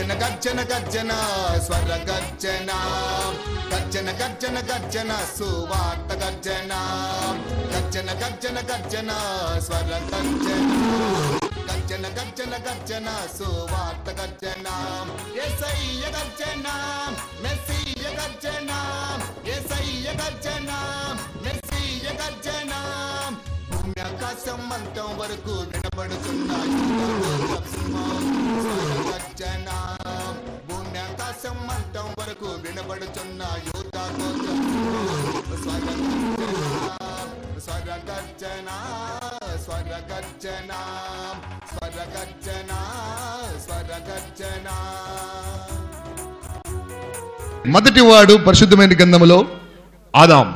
గర్జన గర్జన గర్జన స్వర గర్జన గర్జన గర్జన గర్జన సువార్త గర్జన గర్జన గర్జన గర్జన స్వర గర్జన గర్జన గర్జన గర్జన సువార్త గర్జన ఎసయ్య గర్జన మెస్సియ గర్జన ఎసయ్య గర్జన మెస్సియ గర్జన భూమి ఆకాశం అంతం వరకు వినబడుతున్నాయి స్వర గర్జన భూమి ఆకాశం అంతం వరకు వినబడుతున్న యూత స్వర స్వర గర్జన స్వర గర్జన స్వర గర్జన స్వర గర్జన మొదటి వాడు పరిశుద్ధమైన గ్రంథములో ఆదాం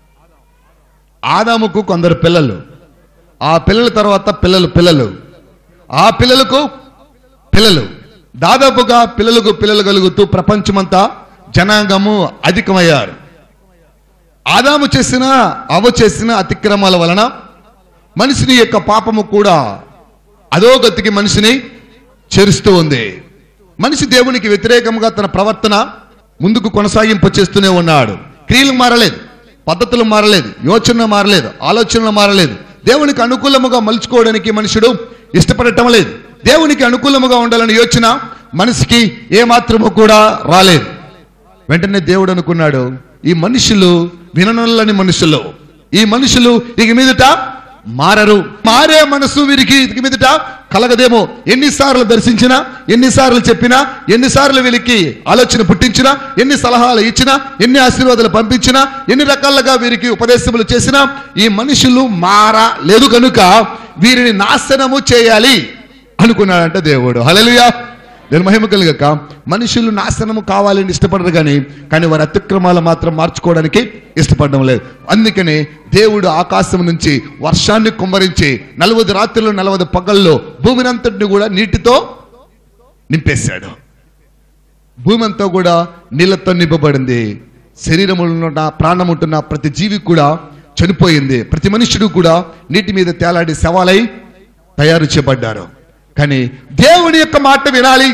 ఆదాముకు కొందరు పిల్లలు ఆ పిల్లల తర్వాత పిల్లలు పిల్లలు ఆ పిల్లలకు పిల్లలు దాదాపుగా పిల్లలకు పిల్లలు కలుగుతూ ప్రపంచమంతా జనాంగము అధికమయ్యారు ఆదాము చేసిన అవ చేసిన అతిక్రమాల వలన మనిషిని యొక్క పాపము కూడా అధోగతికి మనిషిని చేరుస్తూ ఉంది మనిషి దేవునికి వ్యతిరేకంగా తన ప్రవర్తన ముందుకు కొనసాగింపు చేస్తూనే ఉన్నాడు క్రియలు మారలేదు పద్ధతులు మారలేదు యోచన మారలేదు ఆలోచనలు మారలేదు దేవునికి అనుకూలముగా మలుచుకోవడానికి మనుషుడు ఇష్టపడటం లేదు దేవునికి అనుకూలముగా ఉండాలని యోచన మనిషికి ఏమాత్రము కూడా రాలేదు వెంటనే దేవుడు అనుకున్నాడు ఈ మనుషులు విననులని మనుషులు ఈ మనుషులు ఇక మీదట మారరు మారే మనసు వీరికి ఇక మీదట కలగదేమో ఎన్నిసార్లు దర్శించినా ఎన్నిసార్లు చెప్పినా ఎన్నిసార్లు వీరికి ఆలోచన పుట్టించినా ఎన్ని సలహాలు ఇచ్చినా ఎన్ని ఆశీర్వాదాలు పంపించినా ఎన్ని రకాలుగా వీరికి ఉపదేశములు చేసినా ఈ మనుషులు మారా లేదు కనుక వీరిని నాశనము చేయాలి అనుకున్నాడంట దేవుడు హల్లెలూయా నేను మహిమ కలుగక మనుషులు నాశనము కావాలని ఇష్టపడరు కానీ కానీ వారి అతిక్రమాలు మాత్రం మార్చుకోవడానికి ఇష్టపడడం లేదు అందుకని దేవుడు ఆకాశం నుంచి వర్షాన్ని కుమ్మరించి నలవది రాత్రులు నలవది పగల్లో భూమిని అంతటిని కూడా నీటితో నింపేశాడు భూమి అంతా కూడా నీళ్లతో నింపబడింది శరీరమున్న ప్రాణం ఉంటున్న ప్రతి జీవి కూడా చనిపోయింది ప్రతి మనుషుడు కూడా నీటి మీద తేలాడి శవాలై తయారు చేయబడ్డారు కానీ దేవుని యొక్క మాట వినాలి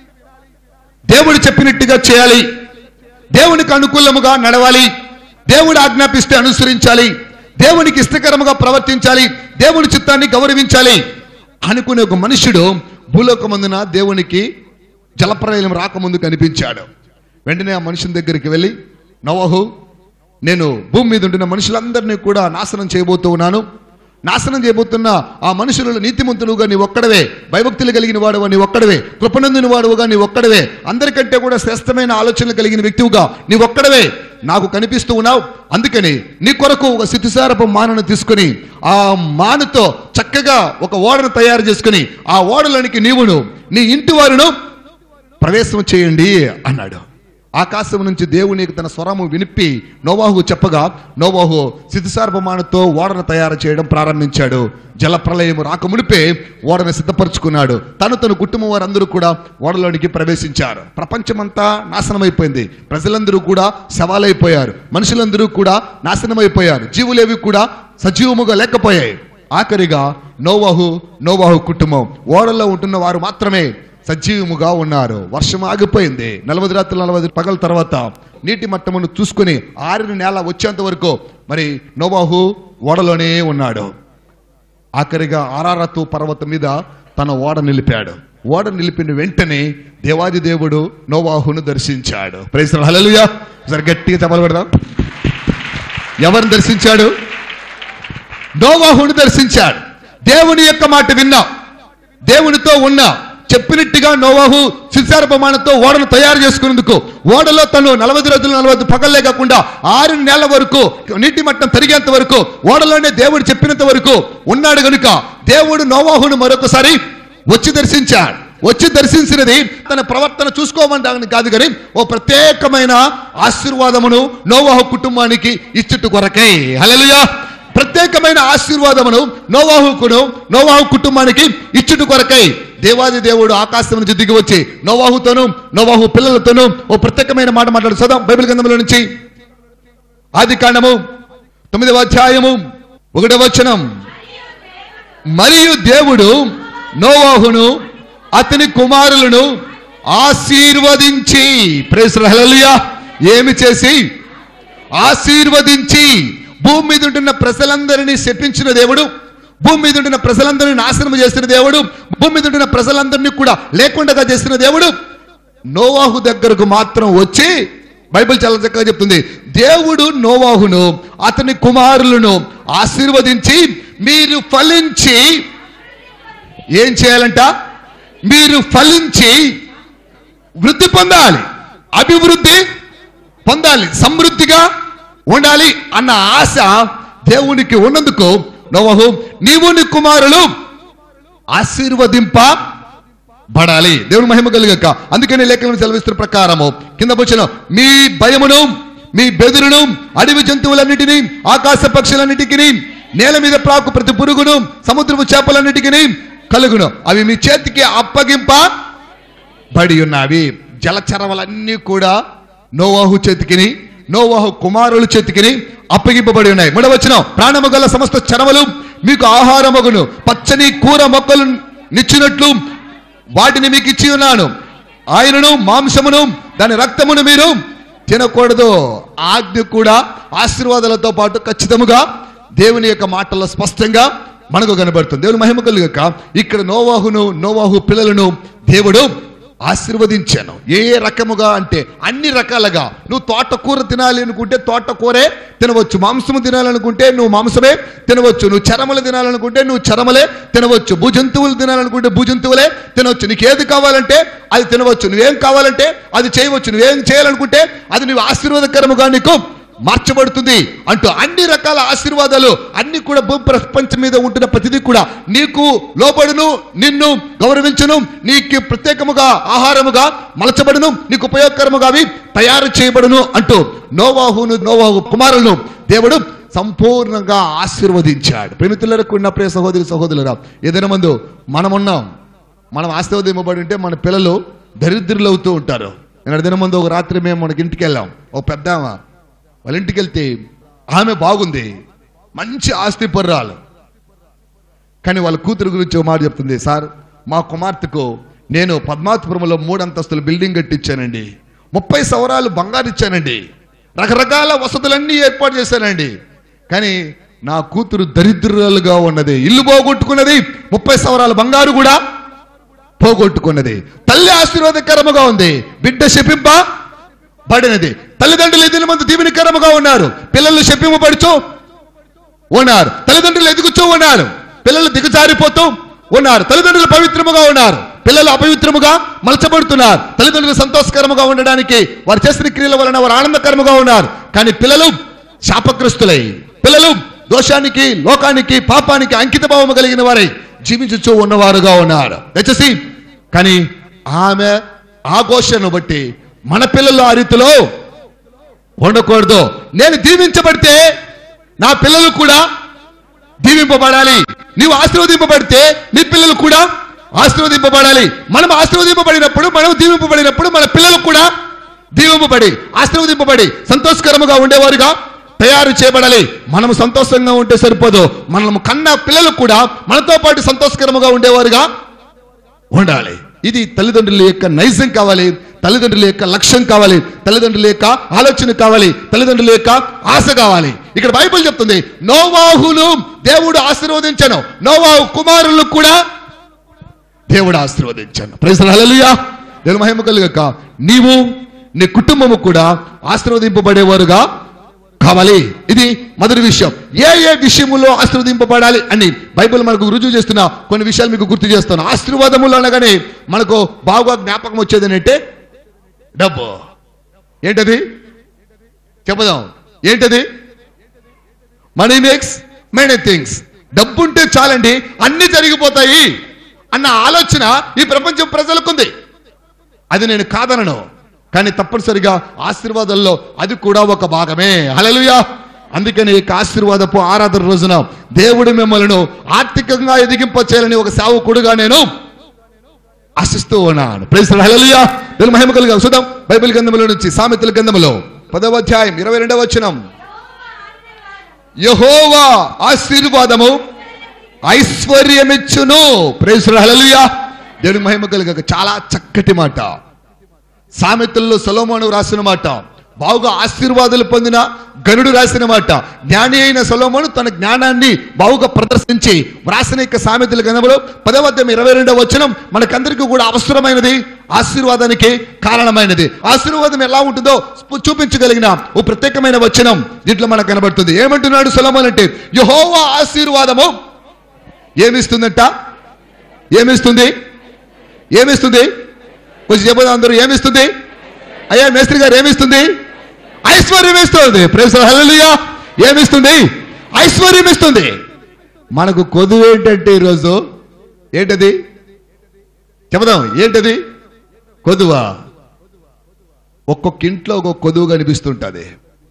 దేవుడు చెప్పినట్టుగా చేయాలి దేవునికి అనుకూలముగా నడవాలి దేవుడు ఆజ్ఞాపిస్తే అనుసరించాలి దేవునికి ఇష్టకరముగా ప్రవర్తించాలి దేవుని చిత్తాన్ని గౌరవించాలి అనుకునే ఒక మనుషుడు భూలోకమందున దేవునికి జలప్రలయం రాకముందు కనిపించాడు వెంటనే ఆ మనుషుని దగ్గరికి వెళ్ళి నవహు నేను భూమి మీద ఉంటున్న మనుషులందరినీ కూడా నాశనం చేయబోతూ ఉన్నాను నాశనం చేయబోతున్న ఆ మనుషులలో నీతిమంతులుగా నీ ఒక్కడవే భయభక్తులు కలిగిన వాడుగా నీ ఒక్కడవే కృపనందుని వాడుగా నీ ఒక్కడవే అందరికంటే కూడా శ్రేష్టమైన ఆలోచనలు కలిగిన వ్యక్తివుగా నీ ఒక్కడవే నాకు కనిపిస్తూ ఉన్నావు అందుకని నీ కొరకు ఒక సితిసారపు మానను తీసుకుని ఆ మానుతో చక్కగా ఒక ఓడను తయారు చేసుకుని ఆ ఓడలోనికి నీవును నీ ఇంటి వారును ప్రవేశం చేయండి అన్నాడు ఆకాశం నుంచి దేవునికి తన స్వరము వినిపి నోవాహు చెప్పగా నోవాహు సిద్ధిసార్పమానతో ఓడను తయారు చేయడం ప్రారంభించాడు జలప్రలయం రాకమునిపే ఓడను సిద్ధపరచుకున్నాడు తను తన కుటుంబం వారందరూ కూడా ఓడలోనికి ప్రవేశించారు ప్రపంచమంతా నాశనమైపోయింది ప్రజలందరూ కూడా శవాలైపోయారు మనుషులందరూ కూడా నాశనమైపోయారు జీవులేవి కూడా సజీవముగా లేకపోయాయి ఆఖరిగా నోవాహు నోవాహు కుటుంబం ఓడలో ఉంటున్న వారు మాత్రమే సజీవముగా ఉన్నారు వర్షం ఆగిపోయింది నలభై రాత్రులు నలభై పగల తర్వాత నీటి మట్టమును చూసుకుని ఆరిన నేల వచ్చేంత వరకు మరి నోవాహు ఓడలోనే ఉన్నాడు ఆఖరిగా ఆరారతు పర్వతం మీద తన ఓడ నిలిపాడు ఓడ నిలిపిన వెంటనే దేవాది దేవుడు నోవాహును దర్శించాడు ప్రైస్ హలలుయా సరే గట్టిగా చెప్పలు పెడదాం ఎవరిని దర్శించాడు నోవాహును దర్శించాడు దేవుని యొక్క మాట విన్నా దేవునితో ఉన్నా చెప్పినట్టుగా నోవాహు శిశార ప్రమాణంతో ఓడను తయారు చేసుకునేందుకు ఓడలో తను నలభై రోజులు నలభై పగల్లే కాకుండా ఆరు నెలల వరకు నీటి మట్టం తరిగేంత వరకు ఓడలోనే దేవుడు చెప్పినంత వరకు ఉన్నాడు గనుక దేవుడు నోవాహును మరొకసారి వచ్చి దర్శించాడు వచ్చి దర్శించినది తన ప్రవర్తన చూసుకోమని కాదు కానీ ఓ ప్రత్యేకమైన ఆశీర్వాదమును నోవాహు కుటుంబానికి ఇచ్చుట కొరకై హల్లెలూయా ప్రత్యేకమైన ఆశీర్వాదమును నోవాహుకును నోవాహు కుటుంబానికి ఇచ్చుట కొరకై దేవాది దేవుడు ఆకాశం నుంచి దిగి వచ్చి నోవాహుతోను నోవాహు పిల్లలతోనూ ఓ ప్రత్యేకమైన మాట మాట్లాడు చదాం బైబిల్ గ్రంథంలో నుంచి ఆది కాండము తొమ్మిదవ అధ్యాయము ఒకటవ వచనం మరియు దేవుడు నోవాహును అతని కుమారులను ఆశీర్వదించి ప్రేసులు హల్లెలూయా ఏమి చేసి ఆశీర్వదించి భూమి మీద ఉంటున్న ప్రజలందరినీ శపించిన దేవుడు భూమి మీద ఉంటున్న ప్రజలందరినీ నాశనం చేసిన దేవుడు భూమి మీద ఉంటున్న ప్రజలందరినీ కూడా లేకుండా చేసిన దేవుడు నోవాహు దగ్గరకు మాత్రం వచ్చి బైబిల్ చాలా చక్కగా చెప్తుంది దేవుడు నోవాహును అతని కుమారులను ఆశీర్వదించి మీరు ఫలించి ఏం చేయాలంట మీరు ఫలించి వృద్ధి పొందాలి అభివృద్ధి పొందాలి సమృద్ధిగా ఉండాలి అన్న ఆశ దేవునికి ఉన్నందుకు నోవహు నీవు నీ కుమారులు ఆశీర్వదింప పడాలి దేవుని మహిమ కలిగక అందుకని లేఖనం సెలవిస్తున్న ప్రకారము కింద వచ్చిన మీ భయమును మీ బెదురును అడవి జంతువులన్నిటినీ ఆకాశ పక్షులన్నిటికీ నేల మీద ప్రాకు ప్రతి పురుగును సముద్రపు చేపలన్నిటికీ కలుగును అవి మీ చేతికి అప్పగింప బడి ఉన్నవి జలచరములన్నీ కూడా నోవాహు చేతికిని నోవాహు కుమారుల చేతికిని అప్పగింపబడి ఉన్నాయి మూడవచనం ప్రాణము గల సమస్త చరములు మీకు ఆహారమగును పచ్చని కూర మొక్కలు నిచ్చినట్లు వాటిని మీకు ఇచ్చి ఉన్నాను ఆయనను మాంసమును దాని రక్తమును మీరు తినకూడదు ఆజ్ఞ కూడా ఆశీర్వాదాలతో పాటు ఖచ్చితముగా దేవుని యొక్క మాటల్లో స్పష్టంగా మనకు కనబడుతుంది దేవుని మహిమ కలుగక ఇక్కడ నోవాహును నోవాహు పిల్లలను దేవుడు ఆశీర్వదించాను ఏ ఏ రకముగా అంటే అన్ని రకాలుగా నువ్వు తోటకూర తినాలి అనుకుంటే తోటకూరే తినవచ్చు మాంసము తినాలనుకుంటే నువ్వు మాంసమే తినవచ్చు నువ్వు చరమలు తినాలనుకుంటే నువ్వు చరమలే తినవచ్చు భుజంతువులు తినాలనుకుంటే భుజంతువులే తినవచ్చు నీకు ఏది కావాలంటే అది తినవచ్చు నువ్వేం కావాలంటే అది చేయవచ్చు నువ్వేం చేయాలనుకుంటే అది నువ్వు ఆశీర్వాదకరముగా నీకు మార్చబడుతుంది అంటూ అన్ని రకాల ఆశీర్వాదాలు అన్ని కూడా భూ ప్రపంచం మీద ఉంటున్న ప్రతిదీ కూడా నీకు లోబడును నిన్ను గౌరవించును నీకు ప్రత్యేకముగా ఆహారముగా మలచబడును నీకు ఉపయోగకరముగా అవి తయారు చేయబడును అంటూ నోవాహును నోవాహు కుమారులను దేవుడు సంపూర్ణంగా ఆశీర్వదించాడు ప్రేమితులకు ఉన్న ప్రియ సహోదరి సహోదరులరా ఏదైనా మందు మనమున్నాం మనం ఆశీర్వదింపబడి ఉంటే మన పిల్లలు దరిద్రులు అవుతూ ఉంటారు నేను దిన ముందు ఒక రాత్రి మేము మనకి ఇంటికి వెళ్ళాం ఒక పెద్ద ఆమె వాళ్ళ ఇంటికి వెళ్తే ఆమె బాగుంది మంచి ఆస్తి పర్రాలు కానీ వాళ్ళ కూతురు గురించి ఒక మాట చెప్తుంది సార్ మా కుమార్తెకు నేను పద్మావతిపురంలో మూడు అంతస్తుల బిల్డింగ్ కట్టించానండి ముప్పై సవరాలు బంగారు ఇచ్చానండి రకరకాల వసతులన్నీ ఏర్పాటు చేశానండి కానీ నా కూతురు దరిద్రులుగా ఉన్నది ఇల్లు పోగొట్టుకున్నది ముప్పై సవరాల బంగారు కూడా పోగొట్టుకున్నది తల్లి ఆశీర్వాదకరముగా ఉంది బిడ్డ శపింప పడినది తల్లిదండ్రులు ఎదిన మంది దీవెనకరముగా ఉన్నారు పిల్లలు శపింపబడుచు ఉన్నారు తల్లిదండ్రులు ఎదుగుచూ ఉన్నారు పిల్లలు దిగజారిపోతూ ఉన్నారు తల్లిదండ్రులు పవిత్రముగా ఉన్నారు పిల్లలు అపవిత్రముగా మలచబడుతున్నారు తల్లిదండ్రులు సంతోషకరముగా ఉండడానికి వారు చేసిన క్రియల వలన వారు ఆనందకరముగా ఉన్నారు కానీ పిల్లలు శాపగ్రస్తులై పిల్లలు దోషానికి లోకానికి పాపానికి అంకిత భావము కలిగిన వారై జీవించుచూ ఉన్నవారుగా ఉన్నారు దయచేసి కానీ ఆమె ఆ ఘోషను బట్టి మన పిల్లలు ఆ రీతిలో ఉండకూడదు నేను దీవించబడితే నా పిల్లలు కూడా దీవింపబడాలి నీవు ఆశీర్వదింపబడితే నీ పిల్లలు కూడా ఆశీర్వదింపబడాలి మనం ఆశీర్వదింపబడినప్పుడు మనం దీవింపబడినప్పుడు మన పిల్లలు కూడా దీవింపబడి ఆశీర్వదింపబడి సంతోషకరముగా ఉండేవారుగా తయారు చేయబడాలి మనం సంతోషంగా ఉంటే సరిపోదు మనం కన్న పిల్లలు కూడా మనతో పాటు సంతోషకరముగా ఉండేవారుగా ఉండాలి ఇది తల్లిదండ్రుల యొక్క నైజం కావాలి తల్లిదండ్రుల యొక్క లక్ష్యం కావాలి తల్లిదండ్రుల యొక్క ఆలోచన కావాలి తల్లిదండ్రుల యొక్క ఆశ కావాలి ఇక్కడ బైబిల్ చెప్తుంది నోవాహును దేవుడు ఆశీర్వదించను నోవాహు కుమారులు కూడా దేవుడు ఆశీర్వదించాను ప్రైజ్ హల్లెలూయా దేవుని మహిమ కలుగక నీవు నీ కుటుంబము కూడా ఆశీర్వదింపబడేవారుగా కావాలి ఇది మొదటి విషయం ఏ ఏ విషయములో ఆశీర్వదింపబడాలి అని బైబిల్ మనకు రుజువు చేస్తున్న కొన్ని విషయాలు మీకు గుర్తు చేస్తాను ఆశీర్వాదములు అనగానే మనకు బాగా జ్ఞాపకం వచ్చేది ఏంటంటే డబ్బు ఏంటది చెప్పదాం ఏంటది మనీ మేక్స్ మెనీ థింగ్స్ డబ్బు ఉంటే చాలండి అన్ని జరిగిపోతాయి అన్న ఆలోచన ఈ ప్రపంచం ప్రజలకుంది అది నేను కాదనను కానీ తప్పనిసరిగా ఆశీర్వాదాల్లో అది కూడా ఒక భాగమే హల్లెలూయా అందుకని ఈ ఆశీర్వాదపు ఆరాధన రోజున దేవుడు మిమ్మల్ని ఆర్థికంగా ఎదిగింప చేయాలని ఒక సేవకుడుగా నేను ఆశిస్తూ ఉన్నాను ప్రైజ్ హల్లెలూయా దేవుని మహిమ కలుగా చూద్దాం బైబిల్ గ్రంథములో నుంచి సామెతల గ్రంథములో పదవ అధ్యాయం ఇరవై రెండవ వచనం యహోవా ఆశీర్వాదము ఐశ్వర్యమిచ్చును ప్రైజ్ హల్లెలూయా దేవుని మహిమ కలుగక చాలా చక్కటి మాట సామెతల్లో సొలోమోను రాసిన మాట బాగా ఆశీర్వాదాలు పొందిన గనుడు రాసిన మాట జ్ఞాని అయిన సొలోమోను తన జ్ఞానాన్ని బావుగా ప్రదర్శించి వ్రాసిన యొక్క సామెతల గణములో పదవద్యం ఇరవై రెండవ వచనం మనకందరికీ కూడా అవసరమైనది ఆశీర్వాదానికి కారణమైనది ఆశీర్వాదం ఎలా ఉంటుందో స్పు- చూపించగలిగిన ఓ ప్రత్యేకమైన వచనం దీంట్లో మనకు కనబడుతుంది ఏమంటున్నాడు సొలోమోన్ అంటే యహోవా ఆశీర్వాదము ఏమిస్తుందంట ఏమిస్తుంది ఏమిస్తుంది కొంచెం చెప్పదా అందరూ ఏమిస్తుంది అయ్యా మేస్త్రి గారు ఏమిస్తుంది ఐశ్వర్యం ఇస్తుంది ప్రేమ హల్లెలూయా ఏమిస్తుంది ఐశ్వర్యం ఇస్తుంది మనకు కొదువు ఏంటంటే ఈరోజు ఏంటది చెబుదాం ఏంటది కొదువా ఒక్కొక్క ఇంట్లో ఒక్కొక్క కొదువు కనిపిస్తుంటుంది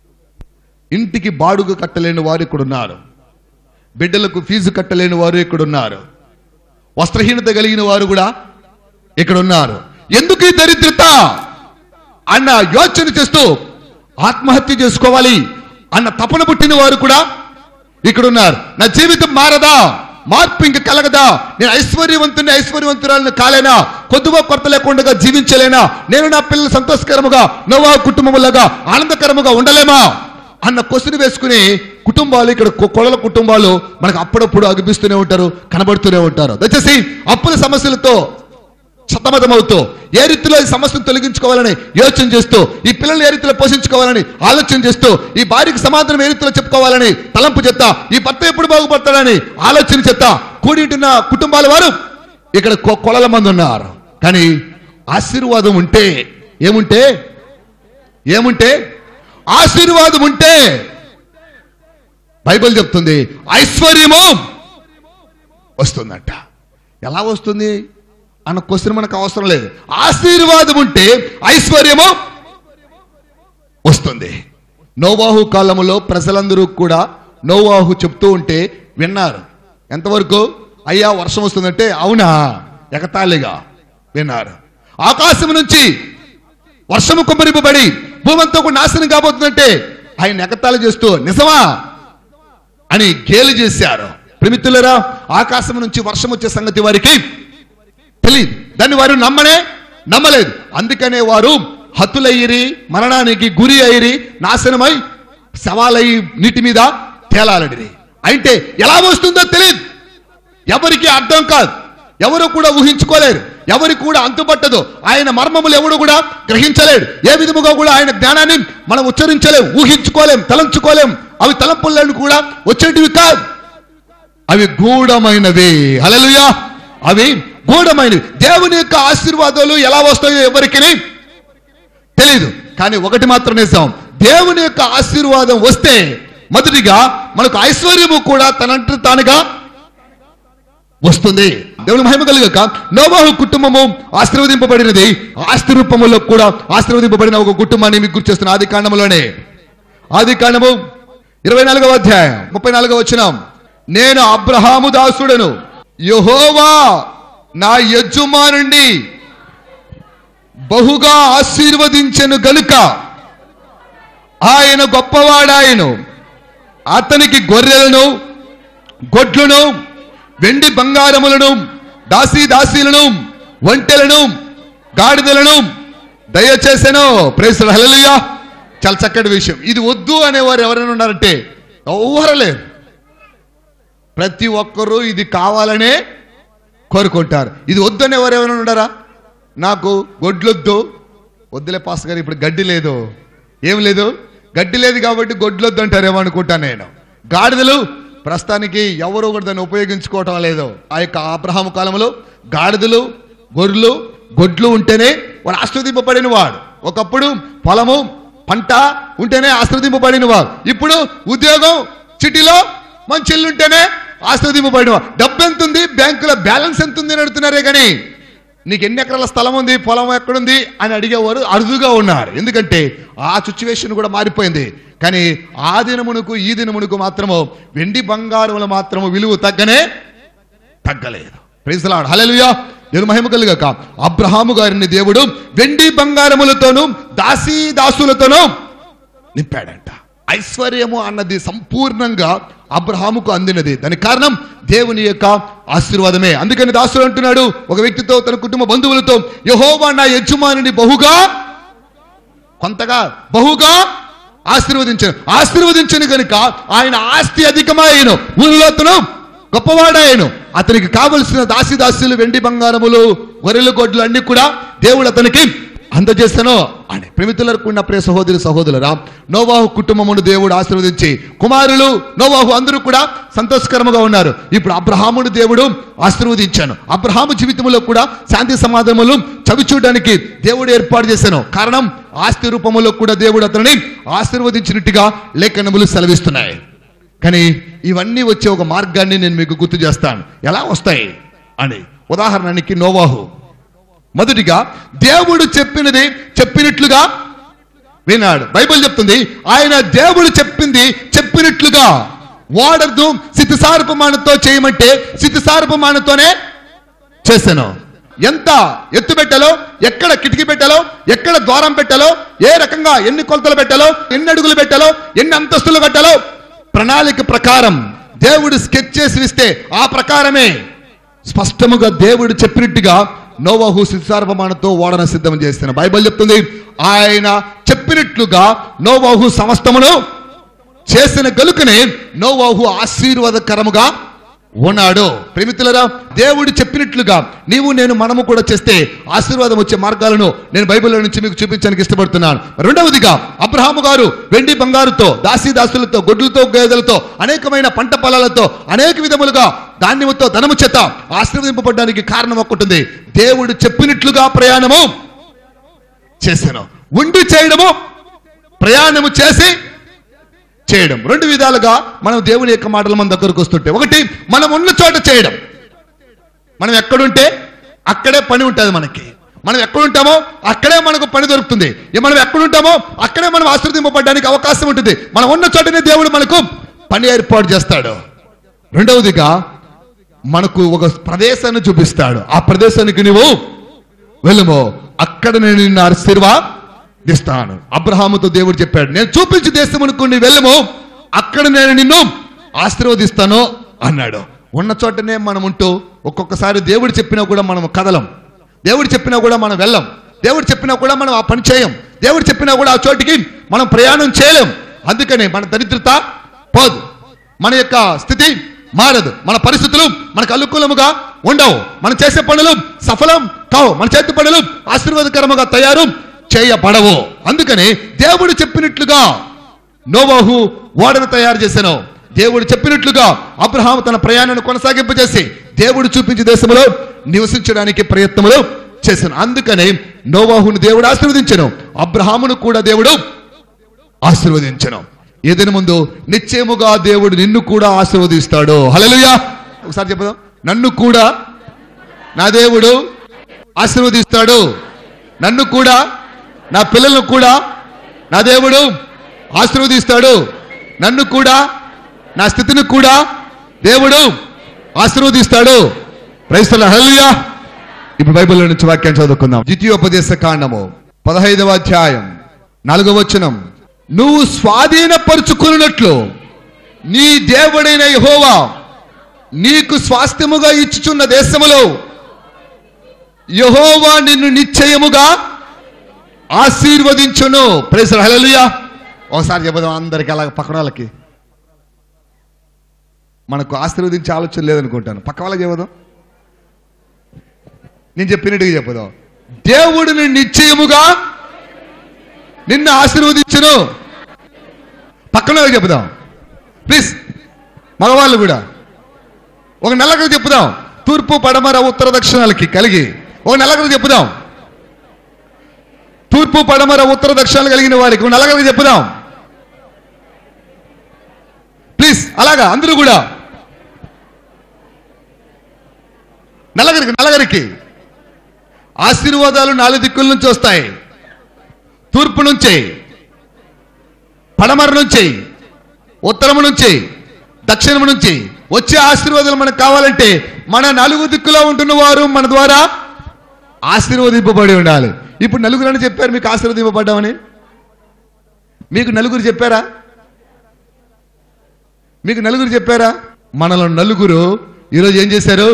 ఇంటికి బాడుగ కట్టలేని వారు ఇక్కడ ఉన్నారు బిడ్డలకు ఫీజు కట్టలేని వారు ఇక్కడ ఉన్నారు వస్త్రహీనత కలిగిన వారు కూడా ఇక్కడ ఉన్నారు ఎందుకు ఈ దరిద్రత అన్న యోచన చేస్తూ ఆత్మహత్య చేసుకోవాలి అన్న తపన పుట్టిన వారు కూడా ఇక్కడ ఉన్నారు నా జీవితం మారదా మార్పు ఇంక కలగదా నేను ఐశ్వర్యవంతుని ఐశ్వర్యవంతురాలను కాలేనా కొద్దుగా కొరత లేకుండా జీవించలేనా నేను నా పిల్లలు సంతోషకరముగా నోవా కుటుంబములాగా ఆనందకరముగా ఉండలేమా అన్న క్వశ్చన్ వేసుకుని కుటుంబాలు ఇక్కడ కొ- కొడల కుటుంబాలు మనకు అప్పుడప్పుడు అగిపిస్తూనే ఉంటారు కనబడుతూనే ఉంటారు దయచేసి అప్పుల సమస్యలతో సతమతమవుతూ ఏ రీతిలో ఈ సమస్యను తొలగించుకోవాలని యోచన చేస్తూ ఈ పిల్లల్ని ఏ రీతిలో పోషించుకోవాలని ఆలోచన చేస్తూ ఈ భార్యకి సమాధానం ఏ రీతిలో చెప్పుకోవాలని తలంపు చెత్త ఈ భర్త ఎప్పుడు బాగుపడతాడని ఆలోచన చెత్త కూడింటున్న కుటుంబాల వారు ఇక్కడ కొ- కొలల మంది ఉన్నారు కానీ ఆశీర్వాదం ఉంటే ఏముంటే ఏముంటే ఆశీర్వాదం ఉంటే బైబిల్ చెప్తుంది ఐశ్వర్యము వస్తుందంట ఎలా వస్తుంది అన్న క్వశ్చన్ మనకు అవసరం లేదు ఆశీర్వాదం ఉంటే ఐశ్వర్యము వస్తుంది నోవాహు కాలములో ప్రజలందరూ కూడా నోవాహు చెప్తూ ఉంటే విన్నారు ఎంతవరకు అయ్యా వర్షం వస్తుందంటే అవునా ఎగతాళిగా విన్నారు ఆకాశం నుంచి వర్షము కుమ్మరింపబడి భూమంతా కూడా నాశనం కాబోతుందంటే ఆయన ఎగతాళి చేస్తూ నిజమా అని గేలి చేశారు ప్రిమిత్తులరా ఆకాశం నుంచి వర్షం వచ్చే సంగతి వారికి తెలియదు దాన్ని వారు నమ్మనే నమ్మలేదు అందుకనే వారు హతులయ్యిరి మరణానికి గురి అయ్యిరి నాశనమై శవాలయ్యి నీటి మీద తేలాలడిరి అయితే ఎలా వస్తుందో తెలియదు ఎవరికి అర్థం కాదు ఎవరు కూడా ఊహించుకోలేరు ఎవరికి కూడా అంతుపట్టదు ఆయన మర్మములు ఎవడు కూడా గ్రహించలేడు ఏ విధముగా కూడా ఆయన జ్ఞానాన్ని మనం ఉచ్చరించలేం ఊహించుకోలేం తలంచుకోలేం అవి తలంపులను కూడా వచ్చేటివి కాదు అవి గూఢమైనవి హల్లెలూయా అవి గూఢమైనవి దేవుని యొక్క ఆశీర్వాదాలు ఎలా వస్తాయో ఎవరికి తెలియదు కానీ ఒకటి మాత్రం నిజం దేవుని యొక్క ఆశీర్వాదం వస్తే మొదటిగా మనకు ఐశ్వర్యము కూడా తనంట తానుగా వస్తుంది దేవుని మహిమ కలుగక నోబాహు కుటుంబము ఆశీర్వదింపబడినది ఆస్తి రూపములో కూడా ఆశీర్వదింపబడిన ఒక కుటుంబాన్ని మీకు గుర్తు చేస్తున్న ఆది కాండములోనే ఆది కాండము ఇరవై నాలుగవ అధ్యాయం ముప్పై నాలుగవ వచ్చినాం నేను అబ్రహాము దాసుడను యహోవా నా యజమానుండి బహుగా ఆశీర్వదించెను గనుక ఆయన గొప్పవాడాయను అతనికి గొర్రెలను గొడ్లను వెండి బంగారములను దాసీ దాసీలను ఒంటెలను గాడిదలను దయచేసెను ప్రేస్ హల్లెలూయా చాలా చక్కటి విషయం ఇది వద్దు అనేవారు ఎవరైనా ఉన్నారంటే ఎవరు లేరు ప్రతి ఒక్కరూ ఇది కావాలనే కోరుకుంటారు ఇది వద్దు అనేవారు ఎవరైనా ఉన్నారా నాకు గొడ్లొద్దు వద్దులే పాస్ గారు ఇప్పుడు గడ్డి లేదు ఏం లేదు గడ్డి లేదు కాబట్టి గొడ్లొద్దు అంటారేమో అనుకుంటా నేను గాడిదలు ప్రస్తుతానికి ఎవరు కూడా దాన్ని ఉపయోగించుకోవటం లేదు ఆ యొక్క అబ్రహాం కాలంలో గాడిదలు గొర్రెలు గొడ్లు ఉంటేనే వాడు ఆస్వాదింపబడిన వాడు ఒకప్పుడు పొలము పంట ఉంటేనే ఆస్వాదింపబడిన వాడు ఇప్పుడు ఉద్యోగం సిటీలో మంచి ఇల్లు ఉంటేనే ఆస్వాదింపబడిన వాడు డబ్బు ఎంత ఉంది బ్యాంకులో బ్యాలెన్స్ ఎంత ఉంది అని అడుగుతున్నారే కానీ నీకు ఎన్ని ఎకరాల స్థలం ఉంది పొలం ఎక్కడుంది అని అడిగేవారు అరుదుగా ఉన్నారు ఎందుకంటే ఆ సిచ్యువేషన్ కూడా మారిపోయింది కానీ ఆ దినమునకు ఈ దినమునకు మాత్రము వెండి బంగారములు మాత్రము విలువ తగ్గనే తగ్గలేదు ప్రైజ్లాడ్ హల్లెలూయా దేవుని మహిమ కలుగాక అబ్రహాము గారిని దేవుడు వెండి బంగారములతోనూ దాసీ దాసులతోనూ నింపాడంట ఐశ్వర్యము అన్నది సంపూర్ణంగా అబ్రహాముకు అందినది దానికి కారణం దేవుని యొక్క ఆశీర్వాదమే అందుకని దాసుడు అంటున్నాడు ఒక వ్యక్తితో తన కుటుంబ బంధువులతో యహోవా నా యజమానిని బహుగా కొంతగా బహుగా ఆశీర్వదించను ఆశీర్వదించను కనుక ఆయన ఆస్తి అధికమాయను ఊరిలో అతను గొప్పవాడాయను అతనికి కావలసిన దాసి దాసులు వెండి బంగారములు గొర్రెలు గొడ్లు అన్ని కూడా దేవుడు అతనికి అందజేస్తాను అని ప్రేమితులకు ఉన్న ప్రియ సహోదరి సహోదరులరా నోవాహు కుటుంబమును దేవుడు ఆశీర్వదించి కుమారులు నోవాహు అందరూ కూడా సంతోషకరముగా ఉన్నారు ఇప్పుడు అబ్రహామును దేవుడు ఆశీర్వదించాను అబ్రహాము జీవితంలో కూడా శాంతి సమాధానములు చవి చూడడానికి దేవుడు ఏర్పాటు చేశాను కారణం ఆస్తి రూపములో కూడా దేవుడు అతనిని ఆశీర్వదించినట్టుగా లేఖనములు సెలవిస్తున్నాయి కానీ ఇవన్నీ వచ్చే ఒక మార్గాన్ని నేను మీకు గుర్తు చేస్తాను ఎలా వస్తాయి అని ఉదాహరణకి నోవాహు మొదటిగా దేవుడు చెప్పినది చెప్పినట్లుగా వినాడు బైబిల్ చెప్తుంది ఆయన దేవుడు చెప్పింది చెప్పినట్లుగా వాడద్దు స్థితిసారపమానంతో చేయమంటే స్థితిసారపమానంతోనే చేశాను ఎంత ఎత్తు పెట్టాలో ఎక్కడ కిటికీ పెట్టాలో ఎక్కడ ద్వారం పెట్టాలో ఏ రకంగా ఎన్ని కొలతలు పెట్టాలో ఎన్ని అడుగులు పెట్టాలో ఎన్ని అంతస్తులు కట్టాలో ప్రణాళిక ప్రకారం దేవుడు స్కెచ్ చేసి ఇస్తే ఆ ప్రకారమే స్పష్టముగా దేవుడు చెప్పినట్టుగా నోవహు సిద్ధార్పమానతో ఓడన సిద్ధం చేసిన బైబిల్ చెప్తుంది ఆయన చెప్పినట్లుగా నోవహు సమస్తమును చేసిన గలుకనే నోవాహు ఆశీర్వాదకరముగా ఉన్నాడు ప్రేమితులరా దేవుడు చెప్పినట్లుగా నీవు నేను మనము కూడా చేస్తే ఆశీర్వాదం వచ్చే మార్గాలను నేను బైబిల్లో నుంచి మీకు చూపించడానికి ఇష్టపడుతున్నాను రెండవదిగా అబ్రహాము గారు వెండి బంగారుతో దాసీ దాసులతో గొడ్లతో గేదెలతో అనేకమైన పంట పొలాలతో అనేక విధములుగా ధాన్యముతో ధనము చేత ఆశీర్వదింపబడడానికి కారణం ఒకటి దేవుడు చెప్పినట్లుగా ప్రయాణము చేశాను ఉండి చేయడము ప్రయాణము చేసి చేయడం రెండు విధాలుగా మనం దేవుని యొక్క మాటలు మన దగ్గరకు వస్తుంటే ఒకటి మనం ఉన్న చోట చేయడం మనం ఎక్కడుంటే అక్కడే పని ఉంటుంది మనకి మనం ఎక్కడుంటామో అక్కడే మనకు పని దొరుకుతుంది ఇక మనం ఎక్కడుంటామో అక్కడే మనం ఆశ్రదింపబడడానికి అవకాశం ఉంటుంది మనం ఉన్న చోటనే దేవుడు మనకు పని ఏర్పాటు చేస్తాడు రెండవదిగా మనకు ఒక ప్రదేశాన్ని చూపిస్తాడు ఆ ప్రదేశానికి నువ్వు వెళ్ళము అక్కడ నేను నిన్ను ఆశీర్వాదిస్తాను అబ్రహాముతో దేవుడు చెప్పాడు నేను చూపించి దేశమునకు నీ వెళ్ళము అక్కడ నేను నిన్ను ఆశీర్వదిస్తాను అన్నాడు ఉన్న చోటనే మనం ఉంటూ ఒక్కొక్కసారి దేవుడు చెప్పినా కూడా మనం కదలం దేవుడు చెప్పినా కూడా మనం వెళ్ళం దేవుడు చెప్పినా కూడా మనం ఆ పని చేయం దేవుడు చెప్పినా కూడా ఆ చోటికి మనం ప్రయాణం చేయలేం అందుకని మన దరిద్రత పోదు మన యొక్క స్థితి మారదు మన పరిస్థితులు మనకు అనుకూలముగా ఉండవు మనం చేసే పనులు సఫలం కావు మన చేతి పనులు ఆశీర్వాదకరముగా తయారు చేయబడవు అందుకని దేవుడు చెప్పినట్లుగా నోవాహు ఓడను తయారు చేశాను దేవుడు చెప్పినట్లుగా అబ్రహాం తన ప్రయాణాన్ని కొనసాగింపజేసి దేవుడు చూపించే దేశంలో నివసించడానికి ప్రయత్నములు చేశాను అందుకని నోవాహును దేవుడు ఆశీర్వదించను అబ్రహామును కూడా దేవుడు ఆశీర్వదించను ఏదైనా ముందు నిశ్చయముగా దేవుడు నిన్ను కూడా ఆశీర్వదిస్తాడు హల్లెలూయా ఒకసారి చెప్పదాం నన్ను కూడా నా దేవుడు ఆశీర్వదిస్తాడు నన్ను కూడా నా పిల్లలను కూడా నా దేవుడు ఆశీర్వదిస్తాడు నన్ను కూడా నా స్థితిని కూడా దేవుడు ఆశీర్వదిస్తాడు క్రైస్తల హల్లెలూయా ఇప్పుడు బైబిల్లో నుంచి వాక్యం చదువుకుందాం ద్వితీయోపదేశ కాండము పదహైదవ అధ్యాయం నాలుగవ వచనం నువ్వు స్వాధీనపరుచుకున్నట్లు నీ దేవుడైన యెహోవా నీకు స్వాస్థ్యముగా ఇచ్చుచున్న దేశములో యెహోవా నిన్ను నిశ్చయముగా ఆశీర్వదించును ప్రేస హల్లెలూయా ఒకసారి చెప్పదాం అందరికి అలాగ పక్కన వాళ్ళకి మనకు ఆశీర్వదించే ఆలోచన లేదనుకుంటాను పక్క వాళ్ళకి చెప్పదాం నేను చెప్పినట్టుగా చెప్పదాం దేవుడిని నిశ్చయముగా నిన్ను ఆశీర్వదించును పక్కన వాళ్ళకి చెప్పుదాం ప్లీజ్ మగవాళ్ళు కూడా ఒక నెలకు చెప్పుదాం తూర్పు పడమర ఉత్తర దక్షిణాలకి కలిగి ఒక నెలకు చెప్పుదాం తూర్పు పడమర ఉత్తర దక్షిణాలు కలిగిన వారికి ఒక నెలకు చెప్పుదాం ప్లీజ్ అలాగా అందరూ కూడా నలగరికి నలగరికి ఆశీర్వాదాలు నాలుగు దిక్కుల నుంచి వస్తాయి తూర్పు నుంచి పడమర నుంచి ఉత్తరము నుంచి దక్షిణము నుంచి వచ్చే ఆశీర్వాదాలు మనకు కావాలంటే మన నలుగు దిక్కులో ఉంటున్న వారు మన ద్వారా ఆశీర్వదింపబడి ఉండాలి ఇప్పుడు నలుగురు అని చెప్పారు మీకు ఆశీర్వదింపబడ్డామని మీకు నలుగురు చెప్పారా మీకు నలుగురు చెప్పారా మనలో నలుగురు ఈరోజు ఏం చేశారు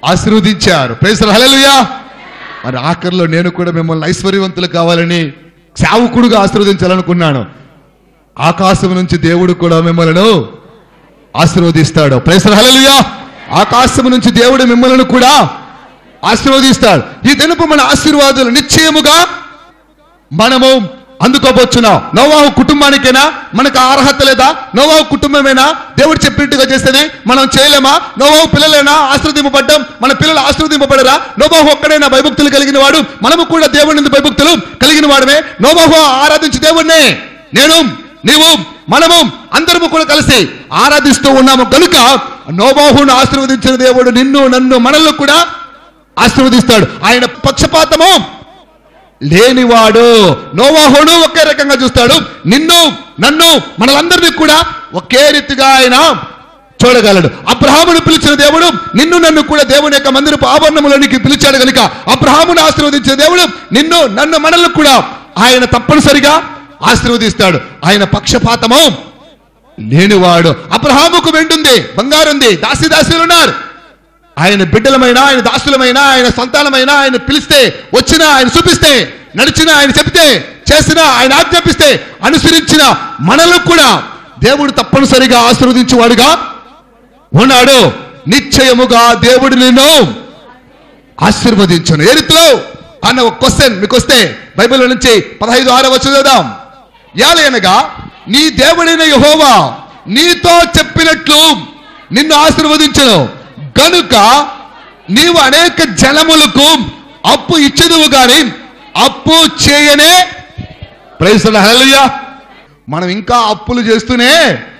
ఆశీర్వదించారు ప్రైసర్ హల్లెలూయా మరి ఆఖరిలో నేను కూడా మిమ్మల్ని ఐశ్వర్యవంతులు కావాలని సేవకుడుగా ఆశీర్వదించాలనుకున్నాను ఆకాశం నుంచి దేవుడు కూడా మిమ్మల్ని ఆశీర్వదిస్తాడు ప్రైసర్ హల్లెలూయా ఆకాశం నుంచి దేవుడు మిమ్మల్ని కూడా ఆశీర్వదిస్తాడు ఈ దినపు మన ఆశీర్వాదాలు నిశ్చయముగా మనము అందుకోబోచున్నాం నోవాహు కుటుంబానికైనా మనకు ఆ అర్హత లేదా నోవాహు కుటుంబమేనా దేవుడు చెప్పినట్టుగా చేసేది మనం చేయలేమా నోవాహు పిల్లలైనా ఆశ్రదింపబడ్డం మన పిల్లలు ఆశ్రదింపబడరా నోబాహు ఒక్కడైనా భయభక్తులు కలిగిన వాడు మనము కూడా దేవుడి నుండి భయభక్తులు కలిగిన వాడమే నోబాహు ఆరాధించి దేవుణ్ణే నేను నీవు మనము అందరము కూడా కలిసి ఆరాధిస్తూ ఉన్నాము కనుక నోబాహును ఆశీర్వదించిన దేవుడు నిన్ను నన్ను మనల్ని కూడా ఆశీర్వదిస్తాడు ఆయన పక్షపాతము లేనివాడు నోవాహును ఒకే రకంగా చూస్తాడు నిన్ను నన్ను మనలందరినీ కూడా ఒకే రీతిగా ఆయన చూడగలడు అబ్రహామును పిలిచిన దేవుడు నిన్ను నన్ను కూడా దేవుని యొక్క మందిరపు ఆభరణములోనికి పిలిచాడు కనుక అబ్రహామును ఆశీర్వదించిన దేవుడు నిన్ను నన్ను మనల్ని కూడా ఆయన తప్పనిసరిగా ఆశీర్వదిస్తాడు ఆయన పక్షపాతము లేనివాడు అబ్రహాముకు వెండుంది బంగారుంది దాసి దాసీలు ఉన్నారు ఆయన బిడ్డలమైన ఆయన దాసులమైన ఆయన సంతానమైన ఆయన పిలిస్తే వచ్చినా ఆయన చూపిస్తే నడిచినా ఆయన చెప్తే చేసినా ఆయన ఆజ్ఞాపిస్తే అనుసరించిన మనలో కూడా దేవుడు తప్పనిసరిగా ఆశీర్వదించేవాడుగా ఉన్నాడు నిశ్చయముగా దేవుడు నిన్ను ఆశీర్వదించును ఏ రీతిలో అన్న ఒక క్వశ్చన్ మీకు వస్తే బైబిల్ నుంచి పదహైదు ఆరో వచ్చి చదువుదాం యాలయనగా నీ దేవుడైన యహోవా నీతో చెప్పినట్లు నిన్ను ఆశీర్వదించను గనుక నీవు అనేక జనములకు అప్పు ఇచ్చదువు గాని అప్పు చేయనే ప్రైస్ హల్లెలూయా మనం ఇంకా అప్పులు చేస్తూనే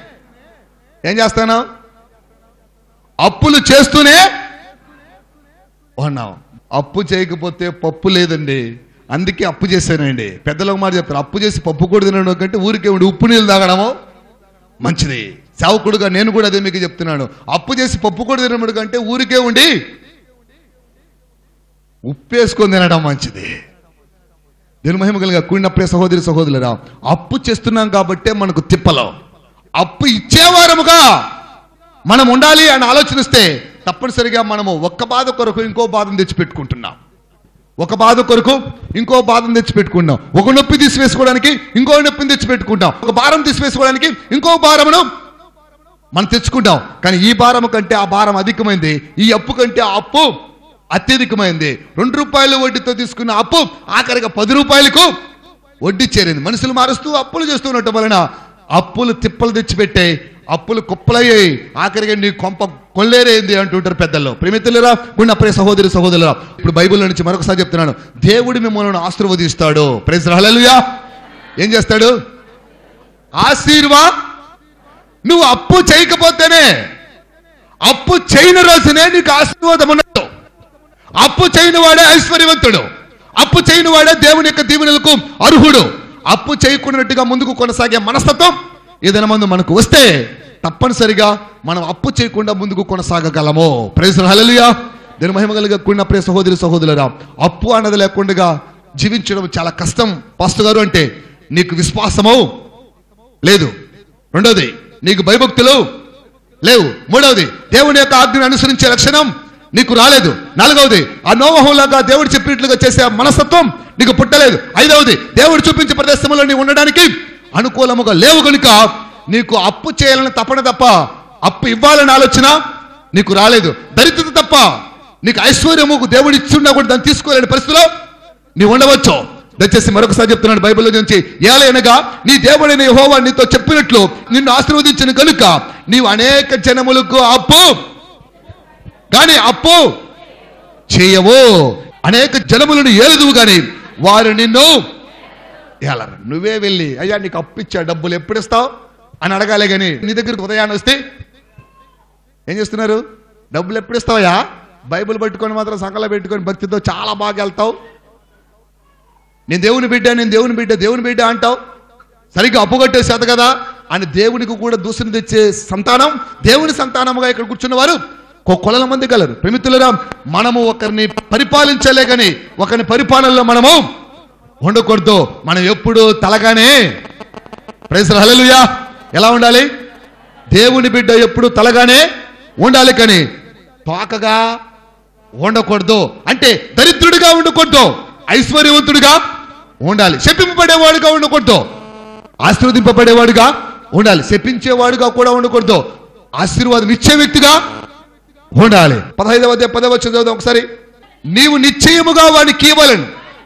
ఏం చేస్తాను అప్పులు చేస్తూనే ఉన్నాం అప్పు చేయకపోతే పప్పు లేదండి అందుకే అప్పు చేశానండి పెద్దలు ఒక మాట చెప్తారు అప్పు చేసి పప్పు కూడా తినడం కంటే ఊరికే ఉండి ఉప్పు నీళ్ళు తాగడము మంచిది సేవకుడుగా నేను కూడా అదే మీకు చెప్తున్నాను అప్పు చేసి పప్పు కూడా తినడం కంటే ఊరికే ఉండి ఉప్పేసుకొని తినడం మంచిది దీని మహిమ కలిగా కూడినప్పుడే సహోదరి సహోదరులరా అప్పు చేస్తున్నాం కాబట్టే మనకు తిప్పలో అప్పు ఇచ్చేవారముగా మనం ఉండాలి అని ఆలోచనిస్తే తప్పనిసరిగా మనము ఒక్క బాధ కొరకు ఇంకో బాధను తెచ్చిపెట్టుకుంటున్నాం ఒక బాధ కొరకు ఇంకో బాధను తెచ్చిపెట్టుకుంటాం ఒక నొప్పి తీసివేసుకోవడానికి ఇంకో నొప్పిని తెచ్చిపెట్టుకుంటాం ఒక భారం తీసివేసుకోవడానికి ఇంకో భారమును మనం తెచ్చుకుంటాం కానీ ఈ భారం కంటే ఆ భారం అధికమైంది ఈ అప్పు కంటే ఆ అప్పు అత్యధికమైంది రెండు రూపాయలు వడ్డీతో తీసుకున్న అప్పు ఆఖరిగా పది రూపాయలకు వడ్డీ చేరింది మనుషులు మారుస్తూ అప్పులు చేస్తున్నట్టు వలన అప్పులు తిప్పలు తెచ్చిపెట్టే అప్పులు కుప్పలయ్యాయి ఆఖరిగా నీ కొంప కొల్లేరైంది అంటుంటారు పెద్దల్లో ప్రేమితులరా కొన్ని అప్పుడే సహోదరి సహోదరురా ఇప్పుడు బైబిల్ నుంచి మరొకసారి చెప్తున్నాను దేవుడి మిమ్మల్ని ఆశీర్వదిస్తాడు ప్రైజ్ హల్లెలూయా ఏం చేస్తాడు ఆశీర్వా నువ్వు అప్పు చేయకపోతేనే అప్పు చేయని రోజునే నీకు ఆశీర్వాదం ఉన్నట్టు అప్పు చేయని వాడే ఐశ్వర్యవంతుడు అప్పు చేయని వాడే దేవుని యొక్క దీవెనలకు అర్హుడు అప్పు చేయకున్నట్టుగా ముందుకు కొనసాగే మనస్తత్వం ఏదైనా మందు మనకు వస్తే తప్పనిసరిగా మనం అప్పు చేయకుండా ముందుకు కొనసాగగలము ప్రైజ్ హల్లెలూయా దీని మహిమ కలిగా కూడిన ప్రియ సహోదరి సహోదరురా అప్పు అన్నది లేకుండా జీవించడం చాలా కష్టం పాస్టర్ గారు అంటే నీకు విశ్వాసము లేదు రెండోది నీకు భయభక్తులు లేవు మూడవది దేవుని యొక్క ఆజ్ఞను అనుసరించే లక్షణం నీకు రాలేదు నాలుగవది ఆ నోవహంలాగా దేవుడు చెప్పినట్లుగా చేసే మనస్తత్వం నీకు పుట్టలేదు ఐదవది దేవుడు చూపించే ప్రదేశంలో నీవు ఉండడానికి అనుకూలముగా లేవు కనుక నీకు అప్పు చేయాలని తప్పన తప్ప అప్పు ఇవ్వాలని ఆలోచన నీకు రాలేదు దరిద్రత తప్ప నీకు ఐశ్వర్యము దేవుడు ఇచ్చున్నా కూడా దాన్ని తీసుకోలేని పరిస్థితిలో నీవు ఉండవచ్చు దయచేసి మరొకసారి చెప్తున్నాడు బైబిల్లో నుంచి ఏలైనగా నీ దేవుడైన యెహోవా నీతో చెప్పినట్లు నిన్ను ఆశీర్వదించిన కనుక నీవు అనేక జనములకు అప్పు కానీ అప్పు చేయవు అనేక జనములను ఏలుదువు కానీ వారు నిన్ను ఏలరు నువ్వే వెళ్ళి అయ్యా నీకు అప్పు ఇచ్చా డబ్బులు ఎప్పుడు ఇస్తావు అని అడగాలి కానీ నీ దగ్గరికి ఉదయాన్ని వస్తే ఏం చేస్తున్నారు డబ్బులు ఎప్పుడు ఇస్తావయ్యా బైబిల్ పట్టుకొని మాత్రం సంకలో పెట్టుకొని భక్తితో చాలా బాగా వెళ్తావు నేను దేవుని బిడ్డ నేను దేవుని బిడ్డ దేవుని బిడ్డ అంటావు సరిగ్గా అప్పు కట్టే చేత కదా అని దేవునికి కూడా దూసుని తెచ్చే సంతానం దేవుని సంతానముగా ఇక్కడ కూర్చున్న వారు కొ- కొలల మంది గలరు ప్రేమితులరా మనము ఒకరిని పరిపాలించలే కానీ ఒకరిని పరిపాలనలో మనము ఉండకూడదు మనం ఎప్పుడు తలగానే ప్రైజ్ హల్లెలూయా ఎలా ఉండాలి దేవుని బిడ్డ ఎప్పుడు తలగానే ఉండాలి కానీ తోకగా ఉండకూడదు అంటే దరిద్రుడిగా ఉండకూడదు ఐశ్వర్యవంతుడిగా ఉండాలి శపింపబడేవాడుగా ఉండకూడదు ఆశీర్వదింపబడేవాడుగా ఉండాలి శపించేవాడుగా కూడా ఉండకూడదు ఆశీర్వాదం ఇచ్చే వ్యక్తిగా ఉండాలి పదహైదవ అధ్యాయం పదవ వచ్చిన చదువుదాం ఒకసారి నీవు నిశ్చయముగా వానికి ఇవ్వాలను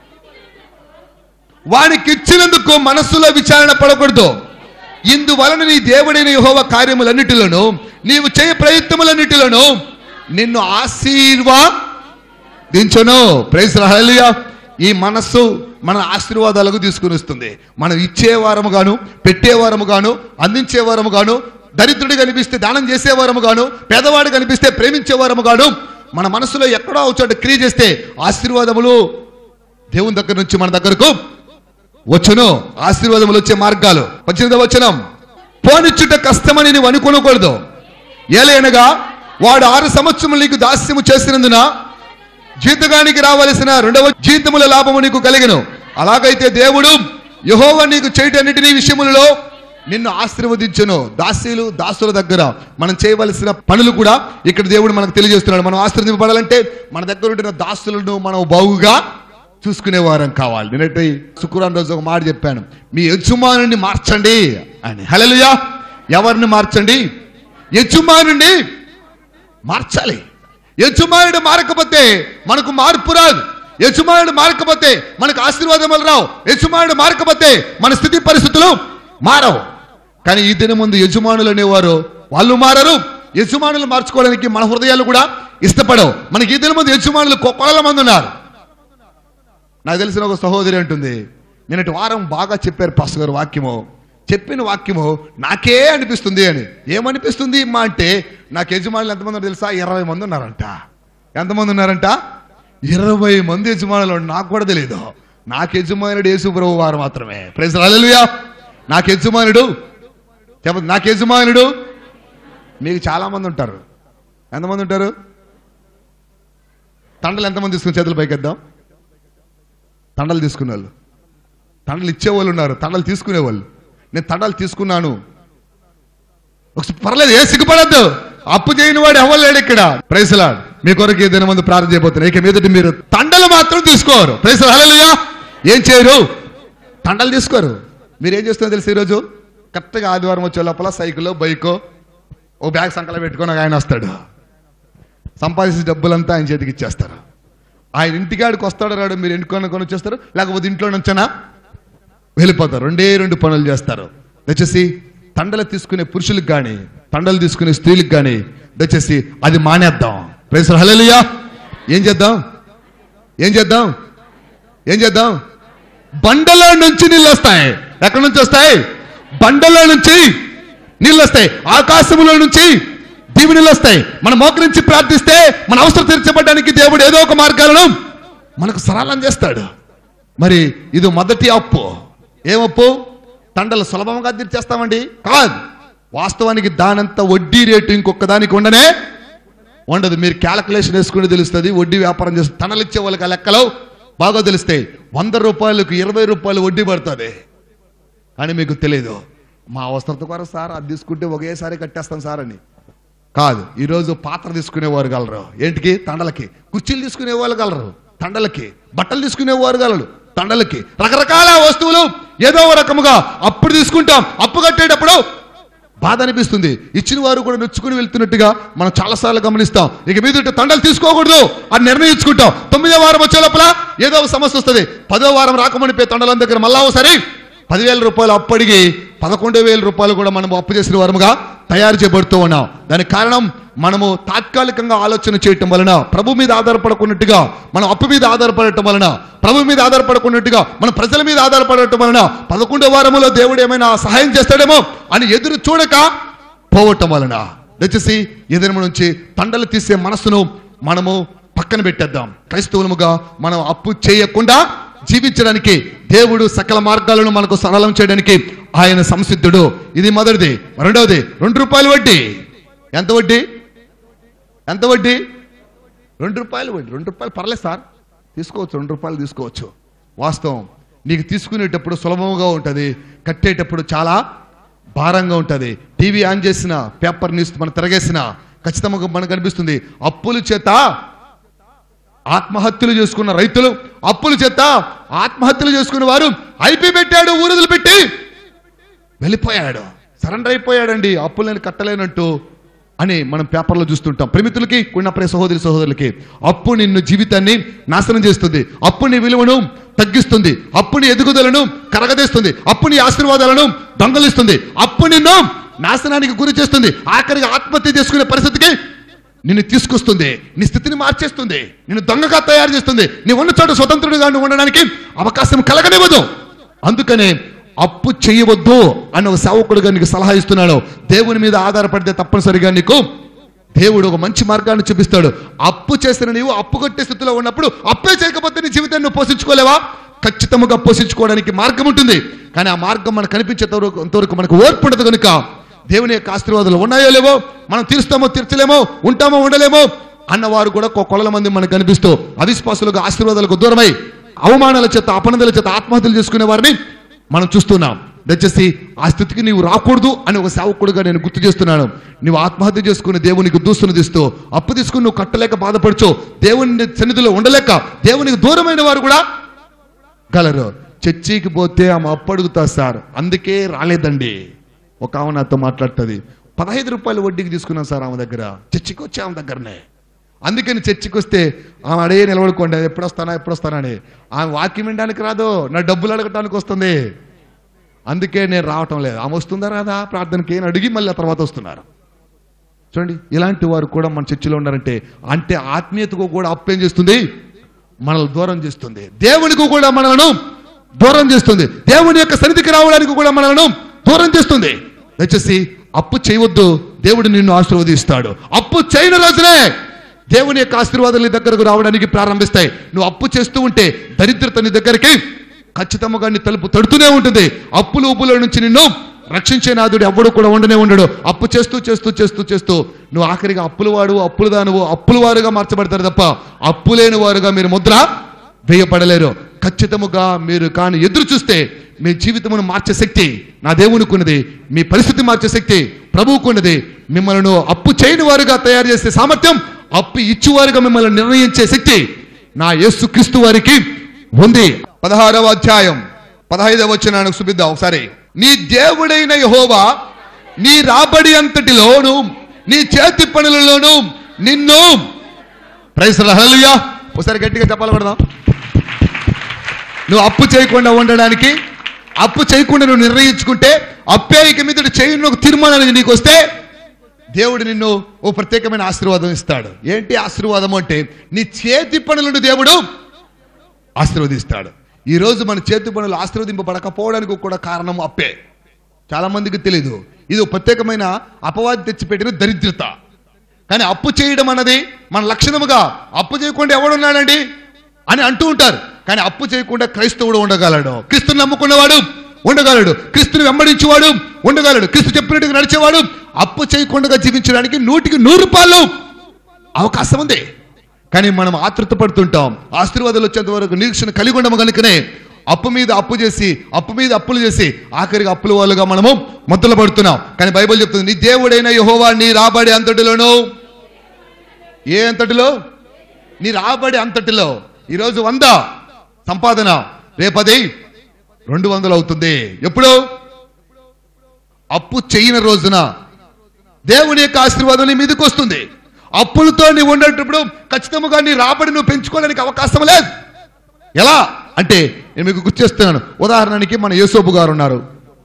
వానికి ఇచ్చినందుకు మనస్సులో విచారణ పడకూడదు ఇందువలన నీ దేవుడైన యెహోవ కార్యములన్నిటిలోను నీవు చేయ ప్రయత్నములన్నిటిలోను నిన్ను ఆశీర్వాదించను ప్రైజ్ హల్లెలూయా ఈ మనస్సు మన ఆశీర్వాదాలకు తీసుకుని వస్తుంది మనం ఇచ్చేవారము గాను పెట్టేవారము గాను అందించేవారము గాను దరిద్రుడు కనిపిస్తే దానం చేసేవారము గాను పేదవాడు కనిపిస్తే ప్రేమించేవారము గాను మన మనసులో ఎక్కడో ఒక చోట క్రియ చేస్తే ఆశీర్వాదములు దేవుని దగ్గర నుంచి మన దగ్గరకు వచ్చును ఆశీర్వాదములు వచ్చే మార్గాలు పద్దెనిమిదవ వచనం పోనిచ్చుట కష్టమని నీవు అనుకోనకూడదు ఏలైనగా వాడు ఆరు సంవత్సరములు నీకు దాస్యము చేసినందున జీతగానికి రావలసిన రెండవ జీతముల లాభము నీకు కలిగను అలాగైతే దేవుడు యహోవ నీకు చేయటన్నిటినీ విషయములలో నిన్ను ఆశీర్వదించును దాసీలు దాసుల దగ్గర మనం చేయవలసిన పనులు కూడా ఇక్కడ దేవుడు మనకు తెలియజేస్తున్నాడు మనం ఆశీర్వదింపబడాలంటే మన దగ్గర ఉంటున్న దాసులను మనం బాగుగా చూసుకునే వారం కావాలి నేనైతే శుక్రవారం రోజు ఒక మాట చెప్పాను మీ యజమానుని మార్చండి అని హలలుయా ఎవరిని మార్చండి యజమానుని మార్చాలి యజమానుడు మారకపోతే మనకు మార్పు రాదు యజమానుడు మారకపోతే మనకు ఆశీర్వాదములు రావు యజమానుడు మారకపోతే మన స్థితి పరిస్థితులు మారవు కానీ ఈ దినం ముందు యజమానులు అనేవారు వాళ్ళు మారరు యజమానులు మార్చుకోవడానికి మన హృదయాలు కూడా ఇష్టపడవు మనకి ఈ దినం ముందు యజమానులు కొక్కల మంది ఉన్నారు నాకు తెలిసిన ఒక సహోదరి అంటుంది నిన్నటి వారం బాగా చెప్పారు పాస్టర్ గారు వాక్యము చెప్పిన వాక్యము నాకే అనిపిస్తుంది అని ఏమనిపిస్తుంది మా అంటే నాకు యజమానులు ఎంతమంది ఉన్నారో తెలుసా ఇరవై మంది ఉన్నారంట ఎంతమంది ఉన్నారంట ఇరవై మంది యజమానులు ఉన్నారు. నాకు కూడా తెలియదు నాకు యజమానుడు యేసు ప్రభు వారు మాత్రమే ప్రైజ్ హల్లెలూయా నాకు యజమానుడు చెప్పండి నాకు యజమానుడు మీకు చాలా మంది ఉంటారు ఎంతమంది ఉంటారు తండలు ఎంతమంది తీసుకుని చేతులు పైకెద్దాం తండలు తీసుకునే వాళ్ళు తండలు ఇచ్చేవాళ్ళు ఉన్నారు తండలు తీసుకునేవాళ్ళు నేను తండలు తీసుకున్నాను ఒకసారి పర్లేదు ఏ సిగ్గుపడద్దు అప్పు చేయని వాడు ఎవరు ఇక్కడ ప్రైసలా మీ కొరకు ఏదైనా మంది ప్రార్థన చేయబోతున్నారు ఇక మీదటి మీరు తండలు మాత్రం తీసుకోరు ప్రైసలు హల్లెలూయా ఏం చేయరు తండలు తీసుకోరు మీరు ఏం చేస్తున్నారు తెలుసు ఈరోజు కరెక్ట్గా ఆదివారం వచ్చే లోపల సైకిల్ బైకో ఓ బ్యాగ్ సంకల పెట్టుకొని ఒక ఆయన వస్తాడు సంపాదించిన డబ్బులంతా ఆయన చేతికి ఇచ్చేస్తారు ఆయన ఇంటికాడికి వస్తాడో రాడు మీరు ఇంటికొని కొని వచ్చేస్తారు లేకపోతే ఇంట్లో నుంచనా వెళ్ళిపోతారు రెండే రెండు పనులు చేస్తారు దయచేసి తండలు తీసుకునే పురుషులకు కానీ తండలు తీసుకునే స్త్రీలకు కానీ దయచేసి అది మానేద్దాం ప్రేసర్ హల్లెలూయా ఏం చేద్దాం ఏం చేద్దాం ఏం చేద్దాం బండలో నుంచి నీళ్ళు వస్తాయి ఎక్కడి నుంచి వస్తాయి బండలో నుంచి నీళ్ళు వస్తాయి ఆకాశములో నుంచి దీవెనలు వస్తాయి మనం మోకరించి ప్రార్థిస్తే మన అవసరం తీర్చబడడానికి దేవుడు ఏదో ఒక మార్గాలను మనకు సరళం చేస్తాడు మరి ఇది మొదటి అప్పు ఏమప్పు తండలు సులభంగా తీర్చేస్తామండి కాదు వాస్తవానికి దానంత వడ్డీ రేటు ఇంకొక దానికి ఉండనే ఉండదు మీరు క్యాలకులేషన్ వేసుకుని తెలుస్తుంది వడ్డీ వ్యాపారం చేస్తుంది తనలు ఇచ్చే వాళ్ళకి ఆ లెక్కలు బాగా తెలుస్తాయి వంద రూపాయలకు ఇరవై రూపాయలు వడ్డీ పడుతుంది అని మీకు తెలియదు మా అవసరత కొరకు సార్ అది తీసుకుంటే ఒకేసారి కట్టేస్తాం సార్ అని కాదు ఈరోజు పాత్ర తీసుకునేవారు గలరు ఏంటికి తండలకి కుర్చీలు తీసుకునేవాళ్ళు గలరు తండలకి బట్టలు తీసుకునేవారు గలరు తండలకి రకరకాల వస్తువులు ఏదో ఒక రకముగా అప్పుడు తీసుకుంటాం అప్పు కట్టేటప్పుడు బాధ అనిపిస్తుంది ఇచ్చిన వారు కూడా నొచ్చుకుని వెళ్తున్నట్టుగా మనం చాలాసార్లు గమనిస్తాం ఇక మీద తండలు తీసుకోకూడదు అని నిర్ణయించుకుంటాం తొమ్మిదో వారం వచ్చే లోపల ఏదో ఒక సమస్య వస్తుంది పదో వారం రాకమనిపోయి తండల దగ్గర మళ్ళా ఒకసారి పదివేల రూపాయలు అప్పు అడిగి పదకొండు వేల రూపాయలు కూడా మనం అప్పు చేసిన వారముగా తయారు చేయబడుతూ ఉన్నాం దానికి కారణం మనము తాత్కాలికంగా ఆలోచన చేయటం వలన ప్రభు మీద ఆధారపడకున్నట్టుగా మనం అప్పు మీద ఆధారపడటం వలన ప్రభు మీద ఆధారపడకున్నట్టుగా మన ప్రజల మీద ఆధారపడటం వలన పదకొండో వారములో దేవుడు ఏమైనా సహాయం చేస్తాడేమో అని ఎదురు చూడక పోవటం వలన దయచేసి ఎదురు నుంచి తండలు తీసే మనసును మనము పక్కన పెట్టేద్దాం క్రైస్తవులముగా మనం అప్పు చేయకుండా జీవించడానికి దేవుడు సకల మార్గాలను మనకు సరళం చేయడానికి ఆయన సంసిద్ధుడు ఇది మొదటిది రెండవది రెండు రూపాయలు వడ్డీ ఎంత వడ్డీ ఎంత వడ్డీ రెండు రూపాయలు వడ్డీ రెండు రూపాయలు పర్లేదు సార్ తీసుకోవచ్చు రెండు రూపాయలు తీసుకోవచ్చు వాస్తవం నీకు తీసుకునేటప్పుడు సులభంగా ఉంటుంది కట్టేటప్పుడు చాలా భారంగా ఉంటుంది టీవీ ఆన్ చేసిన పేపర్ న్యూస్ మనం తిరగేసిన ఖచ్చితంగా మనకు కనిపిస్తుంది అప్పుల చేత ఆత్మహత్యలు చేసుకున్న రైతులు అప్పుల చేత ఆత్మహత్యలు చేసుకున్న వారు ఐపీ పెట్టాడు ఊరుదులు పెట్టి వెళ్ళిపోయాడు సరెండర్ అయిపోయాడండి అప్పులను కట్టలేనట్టు అని మనం పేపర్లో చూస్తుంటాం ప్రేమితులకి కున్నప్రే సహోదరి సహోదరులకి అప్పు నిన్ను జీవితాన్ని నాశనం చేస్తుంది అప్పు నీ విలువను తగ్గిస్తుంది అప్పు నీ ఎదుగుదలను కరగదీస్తుంది అప్పు నీ ఆశీర్వాదాలను దొంగలిస్తుంది అప్పు నిన్ను నాశనానికి గురి చేస్తుంది ఆఖరికి ఆత్మహత్య చేసుకునే పరిస్థితికి నిన్ను తీసుకొస్తుంది నీ స్థితిని మార్చేస్తుంది నిన్ను దొంగగా తయారు చేస్తుంది నీ ఉన్న చోట స్వతంత్రుడిగా నువ్వు ఉండడానికి అవకాశం కలగనివ్వదు అందుకనే అప్పు చేయవద్దు అని ఒక సేవకుడుగా నీకు సలహా ఇస్తున్నాడు దేవుని మీద ఆధారపడితే తప్పనిసరిగా నీకు దేవుడు ఒక మంచి మార్గాన్ని చూపిస్తాడు అప్పు చేసిన నీవు అప్పు కట్టే స్థితిలో ఉన్నప్పుడు అప్పే చేయకపోతే నీ జీవితాన్ని నువ్వు పోషించుకోలేవా ఖచ్చితంగా పోషించుకోవడానికి మార్గం ఉంటుంది కానీ ఆ మార్గం మనకు కనిపించేంత వరకు అంతవరకు మనకు ఓర్పు ఉండదు కనుక దేవుని యొక్క ఆశీర్వాదాలు ఉన్నాయో లేవో మనం తీరుస్తామో తీర్చలేమో ఉంటామో ఉండలేమో అన్నవారు కూడా ఒక కొలల మంది మనకు కనిపిస్తూ అవిశ్వాసులకు ఆశీర్వాదాలకు దూరమై అవమానాల చేత అపనందల చేత ఆత్మహత్యలు చేసుకునే వారిని మనం చూస్తున్నాం దయచేసి ఆ స్థితికి నీవు రాకూడదు అని ఒక సేవకుడుగా నేను గుర్తు చేస్తున్నాను నువ్వు ఆత్మహత్య చేసుకుని దేవునికి దూస్తును తీస్తూ అప్పు తీసుకుని నువ్వు కట్టలేక బాధపడుచు దేవుని సన్నిధిలో ఉండలేక దేవునికి దూరమైన వారు కూడా గలరు చర్చికి పోతే ఆమె అప్పు అడుగుతా సార్ అందుకే రాలేదండి ఒక ఆమె నాతో మాట్లాడుతుంది పదహైదు రూపాయలు వడ్డీకి తీసుకున్నాం సార్ ఆమె దగ్గర చర్చికి వచ్చి ఆమె దగ్గరనే అందుకని చర్చికి వస్తే ఆమె అడే నిలబడుకోండి అది ఎప్పుడు వస్తానా ఎప్పుడు వస్తానా అని ఆమె వాక్యం వినడానికి రాదు నా డబ్బులు అడగటానికి వస్తుంది అందుకే నేను రావటం లేదు ఆమె వస్తుందా రాదా ప్రార్థనకి అని అడిగి మళ్ళీ ఆ తర్వాత వస్తున్నారు చూడండి ఇలాంటి వారు కూడా మన చర్చిలో ఉన్నారంటే అంటే ఆత్మీయతకు కూడా అప్పేం చేస్తుంది మనల్ని దూరం చేస్తుంది దేవునికి కూడా మనలను దూరం చేస్తుంది దేవుని యొక్క సన్నిధికి రావడానికి కూడా మనలను దూరం చేస్తుంది దయచేసి అప్పు చేయవద్దు దేవుడు నిన్ను ఆశీర్వదిస్తాడు అప్పు చేయని రోజునే దేవుని యొక్క ఆశీర్వాదాలు నీ దగ్గరకు రావడానికి ప్రారంభిస్తాయి నువ్వు అప్పు చేస్తూ ఉంటే దరిద్రత నీ దగ్గరికి ఖచ్చితంగా నీ తలుపు తడుతూనే ఉంటుంది అప్పులు ఉప్పుల నుంచి నిన్ను రక్షించే నాదుడు ఎవ్వడు కూడా ఉండనే ఉండడు అప్పు చేస్తూ చేస్తూ చేస్తూ చేస్తూ నువ్వు ఆఖరిగా అప్పుల వాడు అప్పులు దానువు అప్పుల వారుగా మార్చబడతారు తప్ప అప్పు లేని వారుగా మీరు ముద్ర వేయపడలేరు ఖచ్చితముగా మీరు కానీ ఎదురు చూస్తే మీ జీవితమును మార్చే శక్తి నా దేవునికి ఉన్నది మీ పరిస్థితి మార్చే శక్తి ప్రభువుకు ఉన్నది మిమ్మల్ని అప్పు చేయని వారుగా తయారు చేసే సామర్థ్యం అప్పు ఇచ్చేవారుగా మిమ్మల్ని నిర్ణయించే శక్తి నా యేసు క్రీస్తు వారికి ఉంది పదహారవ అధ్యాయం పదహైదవ వచ్చినానికి చూపిద్దాం ఒకసారి నీ దేవుడైన యహోవా నీ రాబడి అంతటిలోను నీ చేతి పనులలోను నిన్ను ప్రైసల హల్లెలూయా ఒకసారి గట్టిగా చెప్పాలి పడదాం నువ్వు అప్పు చేయకుండా ఉండడానికి అప్పు చేయకుండా నువ్వు నిర్ణయించుకుంటే అప్పే ఇక మీద చేయను ఒక తీర్మానానికి నీకు వస్తే దేవుడు నిన్ను ఓ ప్రత్యేకమైన ఆశీర్వాదం ఇస్తాడు ఏంటి ఆశీర్వాదం అంటే నీ చేతి పనులను దేవుడు ఆశీర్వదిస్తాడు ఈ రోజు మన చేతి పనులు ఆశీర్వదింపబడకపోవడానికి కూడా కారణం అప్పే చాలా మందికి తెలియదు ఇది ఒక ప్రత్యేకమైన అపవాది తెచ్చిపెట్టిన దరిద్రత కానీ అప్పు చేయడం అన్నది మన లక్షణముగా అప్పు చేయకుండా ఎవడున్నాడండి అని అంటూ ఉంటారు కానీ అప్పు చేయకుండా క్రైస్తవుడు ఉండగలడు క్రీస్తుని నమ్ముకున్నవాడు ఉండగలడు క్రీస్తుని వెంబడించేవాడు ఉండగలడు క్రీస్తు చెప్పినట్టుగా నడిచేవాడు అప్పు చేయకుండా జీవించడానికి నూటికి నూరు రూపాయలు అవకాశం ఉంది కానీ మనం ఆతృత పడుతుంటాం ఆశీర్వాదాలు వచ్చేంత వరకు నిరీక్షణ కలిగి ఉండము కనుకనే అప్పు మీద అప్పు చేసి అప్పు మీద అప్పులు చేసి ఆఖరికి అప్పుల వాళ్ళుగా మనము మొదలు పడుతున్నాం కానీ బైబిల్ చెప్తుంది నీ దేవుడైన యహోవా నీ రాబడి అంతటిలోను ఏ అంతటిలో నీ రాబడి అంతటిలో ఈరోజు వంద సంపాదన రేపది రెండు వందలు అవుతుంది ఎప్పుడు అప్పు చేయని రోజున దేవుని యొక్క ఆశీర్వాదం నీ మీదకి వస్తుంది అప్పులతో నీవు ఉండేటప్పుడు ఖచ్చితంగా నీ రాబడి నువ్వు పెంచుకోవడానికి అవకాశం లేదు ఎలా అంటే నేను మీకు గుర్తు చేస్తున్నాను ఉదాహరణకి మన యేసోబు గారు ఉన్నారు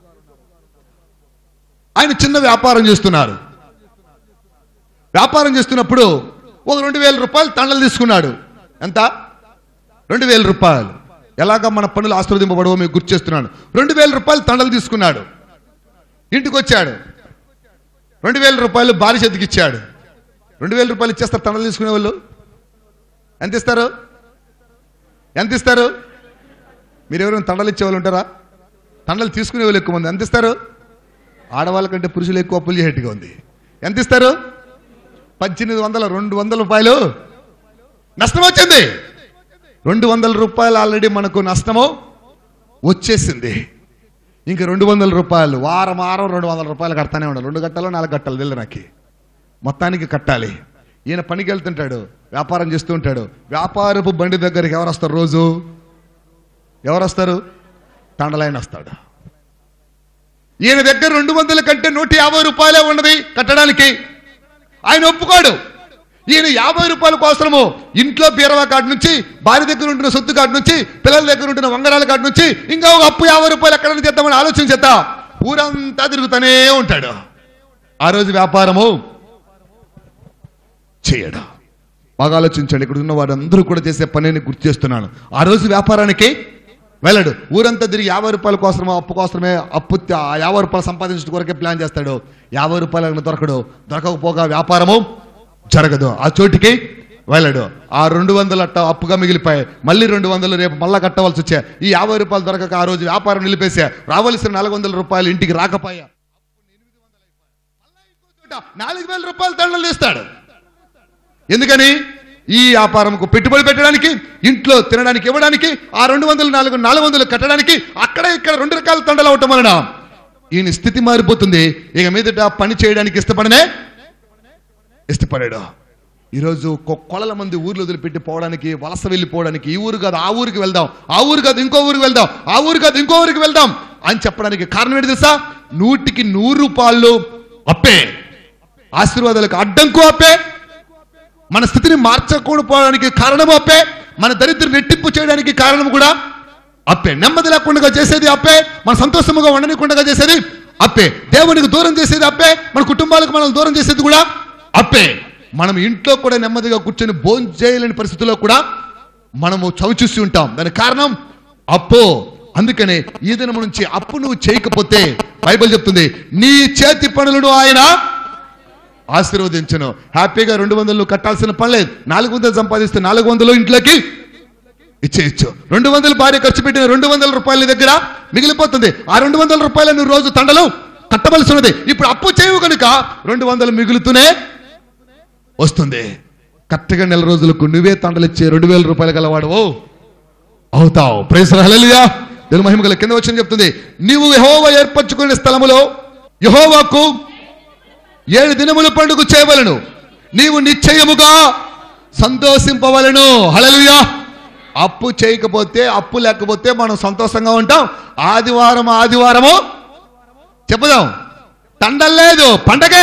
ఆయన చిన్న వ్యాపారం చేస్తున్నారు వ్యాపారం చేస్తున్నప్పుడు ఒక రెండు వేల రూపాయలు తండలు తీసుకున్నాడు ఎంత రెండు వేల రూపాయలు ఎలాగ మన పనులు ఆశీర్వదింపబడవో మీకు గుర్తు చేస్తున్నాను రెండు వేల రూపాయలు తండలు తీసుకున్నాడు ఇంటికి వచ్చాడు రెండు వేల రూపాయలు భార్య చేతికి ఇచ్చాడు రెండు వేల రూపాయలు ఇచ్చేస్తారు తండలు తీసుకునే వాళ్ళు ఎంత ఇస్తారు ఎంత ఇస్తారు మీరు ఎవరైనా తండలు ఇచ్చే వాళ్ళు ఉంటారా తండలు తీసుకునే వాళ్ళు ఎక్కువ మంది ఎంత ఇస్తారు ఆడవాళ్ళ కంటే పురుషులు ఎక్కువ అప్పులు చేసేట్టుగా ఉంది ఎంత ఇస్తారు పద్దెనిమిది వందల రెండు వందల రూపాయలు నష్టం వచ్చింది రెండు వందల రూపాయలు ఆల్రెడీ మనకు నష్టము వచ్చేసింది ఇంక రెండు వందల రూపాయలు వారం వారం రెండు వందల రూపాయలు కడతానే ఉండాలి రెండు గట్టాలు నాలుగు గట్టాలు తెలియదు నాకు మొత్తానికి కట్టాలి ఈయన పనికి వెళ్తుంటాడు వ్యాపారం చేస్తూ ఉంటాడు వ్యాపారపు బండి దగ్గరికి ఎవరు వస్తారు రోజు ఎవరు వస్తారు తండలైన వస్తాడు ఈయన దగ్గర రెండు వందల కంటే నూట యాభై రూపాయలే ఉన్నది కట్టడానికి ఆయన ఒప్పుకోడు ఈయన యాభై రూపాయల కోసము ఇంట్లో బీరవా కాడి నుంచి భార్య దగ్గర ఉంటున్న సొత్తు కాడి నుంచి పిల్లల దగ్గర ఉంటున్న వంగరాల కాడి నుంచి ఇంకా ఒక అప్పు యాభై రూపాయలు ఎక్కడ నుంచి చేద్దామని ఆలోచన చేద్దా ఊరంతా తిరుగుతూనే ఉంటాడు ఆ రోజు వ్యాపారము చేయడు బాగా ఆలోచించండి ఇక్కడ ఉన్న వారందరూ కూడా చేసే పనిని గుర్తు చేస్తున్నాను ఆ రోజు వ్యాపారానికి వెళ్ళడు ఊరంతా తిరిగి యాభై రూపాయల కోసమే అప్పు కోసమే అప్పు త- ఆ యాభై రూపాయలు సంపాదించడం కొరకే ప్లాన్ చేస్తాడు యాభై రూపాయలు దొరకడు దొరకకపోగా వ్యాపారము జరగదు ఆ చోటికి వెళ్ళడు ఆ రెండు వందలు అట్ట అప్పుగా మిగిలిపోయాయి మళ్ళీ రెండు వందలు రేపు మళ్ళా కట్టవలసి వచ్చాయి ఈ యాభై రూపాయలు దొరకక ఆ రోజు వ్యాపారం నిలిపేసా రావలసిన నాలుగు వందల రూపాయలు ఇంటికి రాకపోయా నాలుగు వేల రూపాయలు దండలు తీస్తాడు ఎందుకని ఈ వ్యాపారంకు పెట్టుబడి పెట్టడానికి ఇంట్లో తినడానికి ఇవ్వడానికి ఆ రెండు వందలు నాలుగు నాలుగు వందలు కట్టడానికి అక్కడ ఇక్కడ రెండు రకాల తండలు అవటం వలన ఈయన స్థితి మారిపోతుంది ఇక మీదట పని చేయడానికి ఇష్టపడనే ఇష్టపడాడు ఈరోజు కొ- కొలల మంది ఊర్లు వదిలిపెట్టి పోవడానికి వలస వెళ్ళిపోవడానికి ఈ ఊరు కాదు ఆ ఊరికి వెళ్దాం ఆ ఊరు కాదు ఇంకో ఊరికి వెళ్దాం ఆ ఊరు కాదు ఇంకో ఊరికి వెళ్దాం అని చెప్పడానికి కారణం ఏంటి తెలుసా నూటికి నూరు రూపాయలు అప్పే ఆశీర్వాదాలకు అడ్డంకు అప్పే మన స్థితిని మార్చకూడపోవడానికి కారణం అప్పే మన దరిద్రం రెట్టింపు చేయడానికి కారణం కూడా అప్పే నెమ్మది లేకుండా చేసేది అప్పే మన సంతోషముగా ఉండనికుండా చేసేది అప్పే దేవునికి దూరం చేసేది అప్పే మన కుటుంబాలకు మనం దూరం చేసేది కూడా అప్పే మనం ఇంట్లో కూడా నెమ్మదిగా కూర్చొని భోజనం చేయలేని పరిస్థితుల్లో కూడా మనము చవిచూసి ఉంటాం దానికి కారణం అప్పు అందుకనే ఈ దినం నుంచి అప్పు నువ్వు చేయకపోతే బైబిల్ చెప్తుంది నీ చేతి పనులను ఆయన ఆశీర్వదించను హ్యాపీగా రెండు వందలు కట్టాల్సిన పని లేదు నాలుగు వందలు సంపాదిస్తే నాలుగు వందలు ఇంట్లోకి ఇచ్చేయచ్చు రెండు వందలు భార్య ఖర్చు పెట్టిన రెండు వందల రూపాయల నీ దగ్గర మిగిలిపోతుంది ఆ రెండు వందల రూపాయలు నువ్వు రోజు తండలు కట్టవలసి ఉన్నది ఇప్పుడు అప్పు చేయవు కనుక రెండు వందలు మిగులుతూనే వస్తుంది కరెక్ట్గా నెల రోజులకు నువ్వే తండలు ఇచ్చే రెండు వేల రూపాయలు గలవాడవు అవుతావు ప్రేసర హల్లెలూయా దేవుని మహిమ గల కింద వచ్చిన చెప్తుంది నీవు యహోవా ఏర్పరచుకునే స్థలములో యహోవాకు ఏడు దినముల పండుగ చేయవలను నీవు నిశ్చయముగా సంతోషింపవలను హల్లెలూయా అప్పు చేయకపోతే అప్పు లేకపోతే మనం సంతోషంగా ఉంటాం ఆదివారం ఆదివారము చెప్పుదాం తండలు లేదు పండగే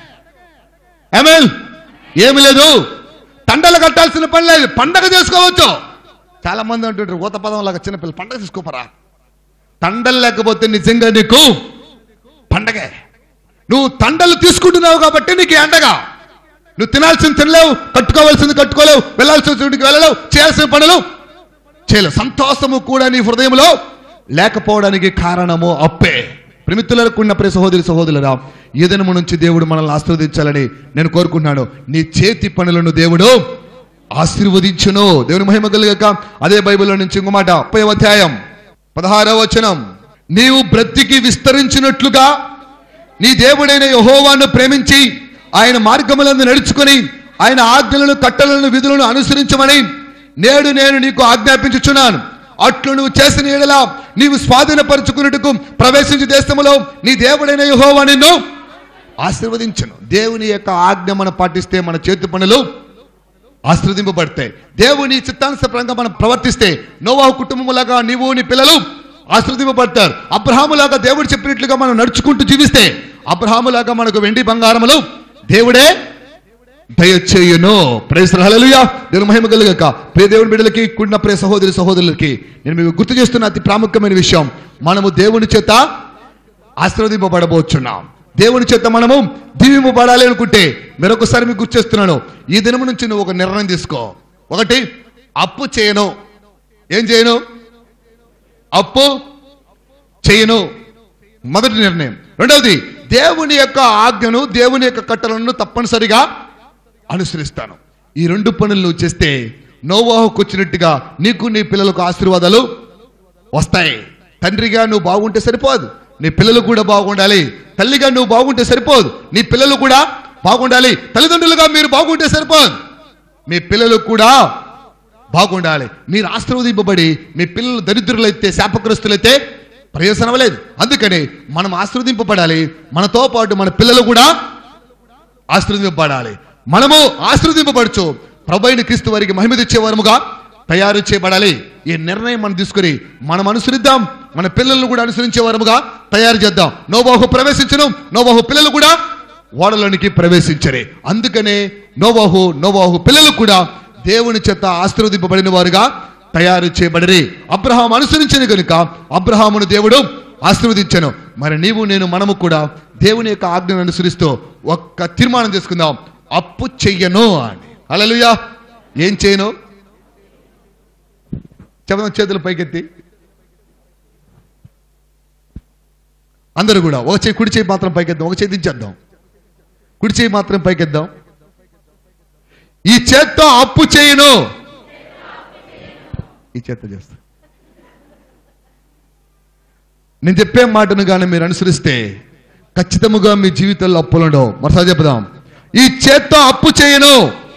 ఎమెల్ ఏమి లేదు తండలు కట్టాల్సిన పని లేదు పండగ చేసుకోవచ్చు చాలా మంది అంటుంటారు ఊత పదం లాగా చిన్నపిల్లలు పండగ తీసుకోపరా తండలు లేకపోతే నిజంగా నీకు పండగే నువ్వు తండలు తీసుకుంటున్నావు కాబట్టి నీకు ఈ అండగా నువ్వు తినాల్సింది తినలేవు కట్టుకోవాల్సింది కట్టుకోలేవు వెళ్ళాల్సిన చోటికి వెళ్ళలేవు చేయాల్సిన పనులు చేయలేవు సంతోషము కూడా నీ హృదయంలో లేకపోవడానికి కారణము అప్పే ప్రిమిత్తులకు ఉన్న ప్రియ సహోదరి సహోదరులరా ఈ దినము నుంచి దేవుడు మనల్ని ఆశీర్వదించాలని నేను కోరుకుంటున్నాను నీ చేతి పనులను దేవుడు ఆశీర్వదించును దేవుని మహిమ కలిగాక అదే బైబిల్లో నుంచి ఇంకో మాట ముప్పై అధ్యాయం పదహారవ వచనం నీవు బ్రతికి విస్తరించినట్లుగా నీ దేవుడైన యహోవాను ప్రేమించి ఆయన మార్గములందు నడుచుకొని ఆయన ఆజ్ఞలను కట్టలను విధులను అనుసరించమని నేడు నేను నీకు ఆజ్ఞాపించుచున్నాను అట్లు నువ్వు చేసిన ఎడల నీవు స్వాధీనపరుచుకున్నట్టుకు ప్రవేశించు దేశములో నీ దేవుడైన యహోవా నిన్ను ఆశీర్వదించను దేవుని యొక్క ఆజ్ఞ మనం పాటిస్తే మన చేతి పనులు ఆశీర్వదింపబడతాయి దేవుని చిత్తానుసరంగా మనం ప్రవర్తిస్తే నోవాహు కుటుంబములాగా నీవు నీ పిల్లలు ఆశీర్వదింపబడతారు అబ్రహాములాగా దేవుడు చెప్పినట్లుగా మనం నడుచుకుంటూ జీవిస్తే అబ్రహాములాగా మనకు వెండి బంగారములు దేవుడే దయచేయును ప్రేసర హల్లెలూయా దేవుని మహిమ కలుగక ప్రియ దేవుని బిడ్డలకి కూడిన ప్రియ సహోదరి సహోదరులకి నేను మీకు గుర్తు చేస్తున్న అతి ప్రాముఖ్యమైన విషయం మనము దేవుని చేత ఆశీర్వదింపబడబోచున్నాం దేవుని చేత మనము దీవింపబడాలి అనుకుంటే మరొకసారి మీకు గుర్తు చేస్తున్నాను ఈ దినం నుంచి నువ్వు ఒక నిర్ణయం తీసుకో ఒకటి అప్పు చేయను ఏం చేయను అప్పు చేయను మొదటి నిర్ణయం రెండవది దేవుని యొక్క ఆజ్ఞను దేవుని యొక్క కట్టలను తప్పనిసరిగా అనుసరిస్తాను ఈ రెండు పనులు నువ్వు చేస్తే నోవాహుకు వచ్చినట్టుగా నీకు నీ పిల్లలకు ఆశీర్వాదాలు వస్తాయి తండ్రిగా నువ్వు బాగుంటే సరిపోదు నీ పిల్లలు కూడా బాగుండాలి తల్లిగా నువ్వు బాగుంటే సరిపోదు నీ పిల్లలు కూడా బాగుండాలి తల్లిదండ్రులుగా మీరు బాగుంటే సరిపోదు మీ పిల్లలు కూడా బాగుండాలి మీరు ఆశీర్వదింపబడి మీ పిల్లలు దరిద్రులైతే శాపగ్రస్తులైతే ప్రయోజనం లేదు అందుకని మనం ఆశీర్వదింపబడాలి మనతో పాటు మన పిల్లలు కూడా ఆశీర్వదింపబడాలి మనము ఆశీర్వదింపబడుచు ప్రభైన క్రీస్తు వారికి మహిమ తెచ్చే వరముగా తయారు చేయబడాలి ఈ నిర్ణయం మనం తీసుకుని మనం అనుసరిద్దాం మన పిల్లలను కూడా అనుసరించే వరముగా తయారు చేద్దాం నోబాహు ప్రవేశించను నోబాహు పిల్లలు కూడా ఓడలోనికి ప్రవేశించరే అందుకనే నోబాహు నోబాహు పిల్లలు కూడా దేవుని చేత ఆశీర్వదింపబడిన వారుగా తయారు చేయబడిరి అబ్రహాం అనుసరించను కనుక అబ్రహామును దేవుడు ఆశీర్వదించను మరి నీవు నేను మనము కూడా దేవుని యొక్క ఆజ్ఞను అనుసరిస్తూ ఒక్క తీర్మానం చేసుకుందాం అప్పు చెయ్యను అని అలలుయా ఏం చేయను చెప్దాం చేతులు పైకెత్తి అందరూ కూడా ఒక చేయి కుడి చేయి మాత్రం పైకెద్దాం ఒక చేయి దించేద్దాం కుడి చేయి మాత్రం పైకెద్దాం ఈ చేత్తో అప్పు చేయను ఈ చేత్తో చేస్తా నేను చెప్పే మాటను కానీ మీరు అనుసరిస్తే ఖచ్చితముగా మీ జీవితంలో అప్పులుండవు మరోసారి చెప్దాం ఈ చేత్తో అప్పు చేయను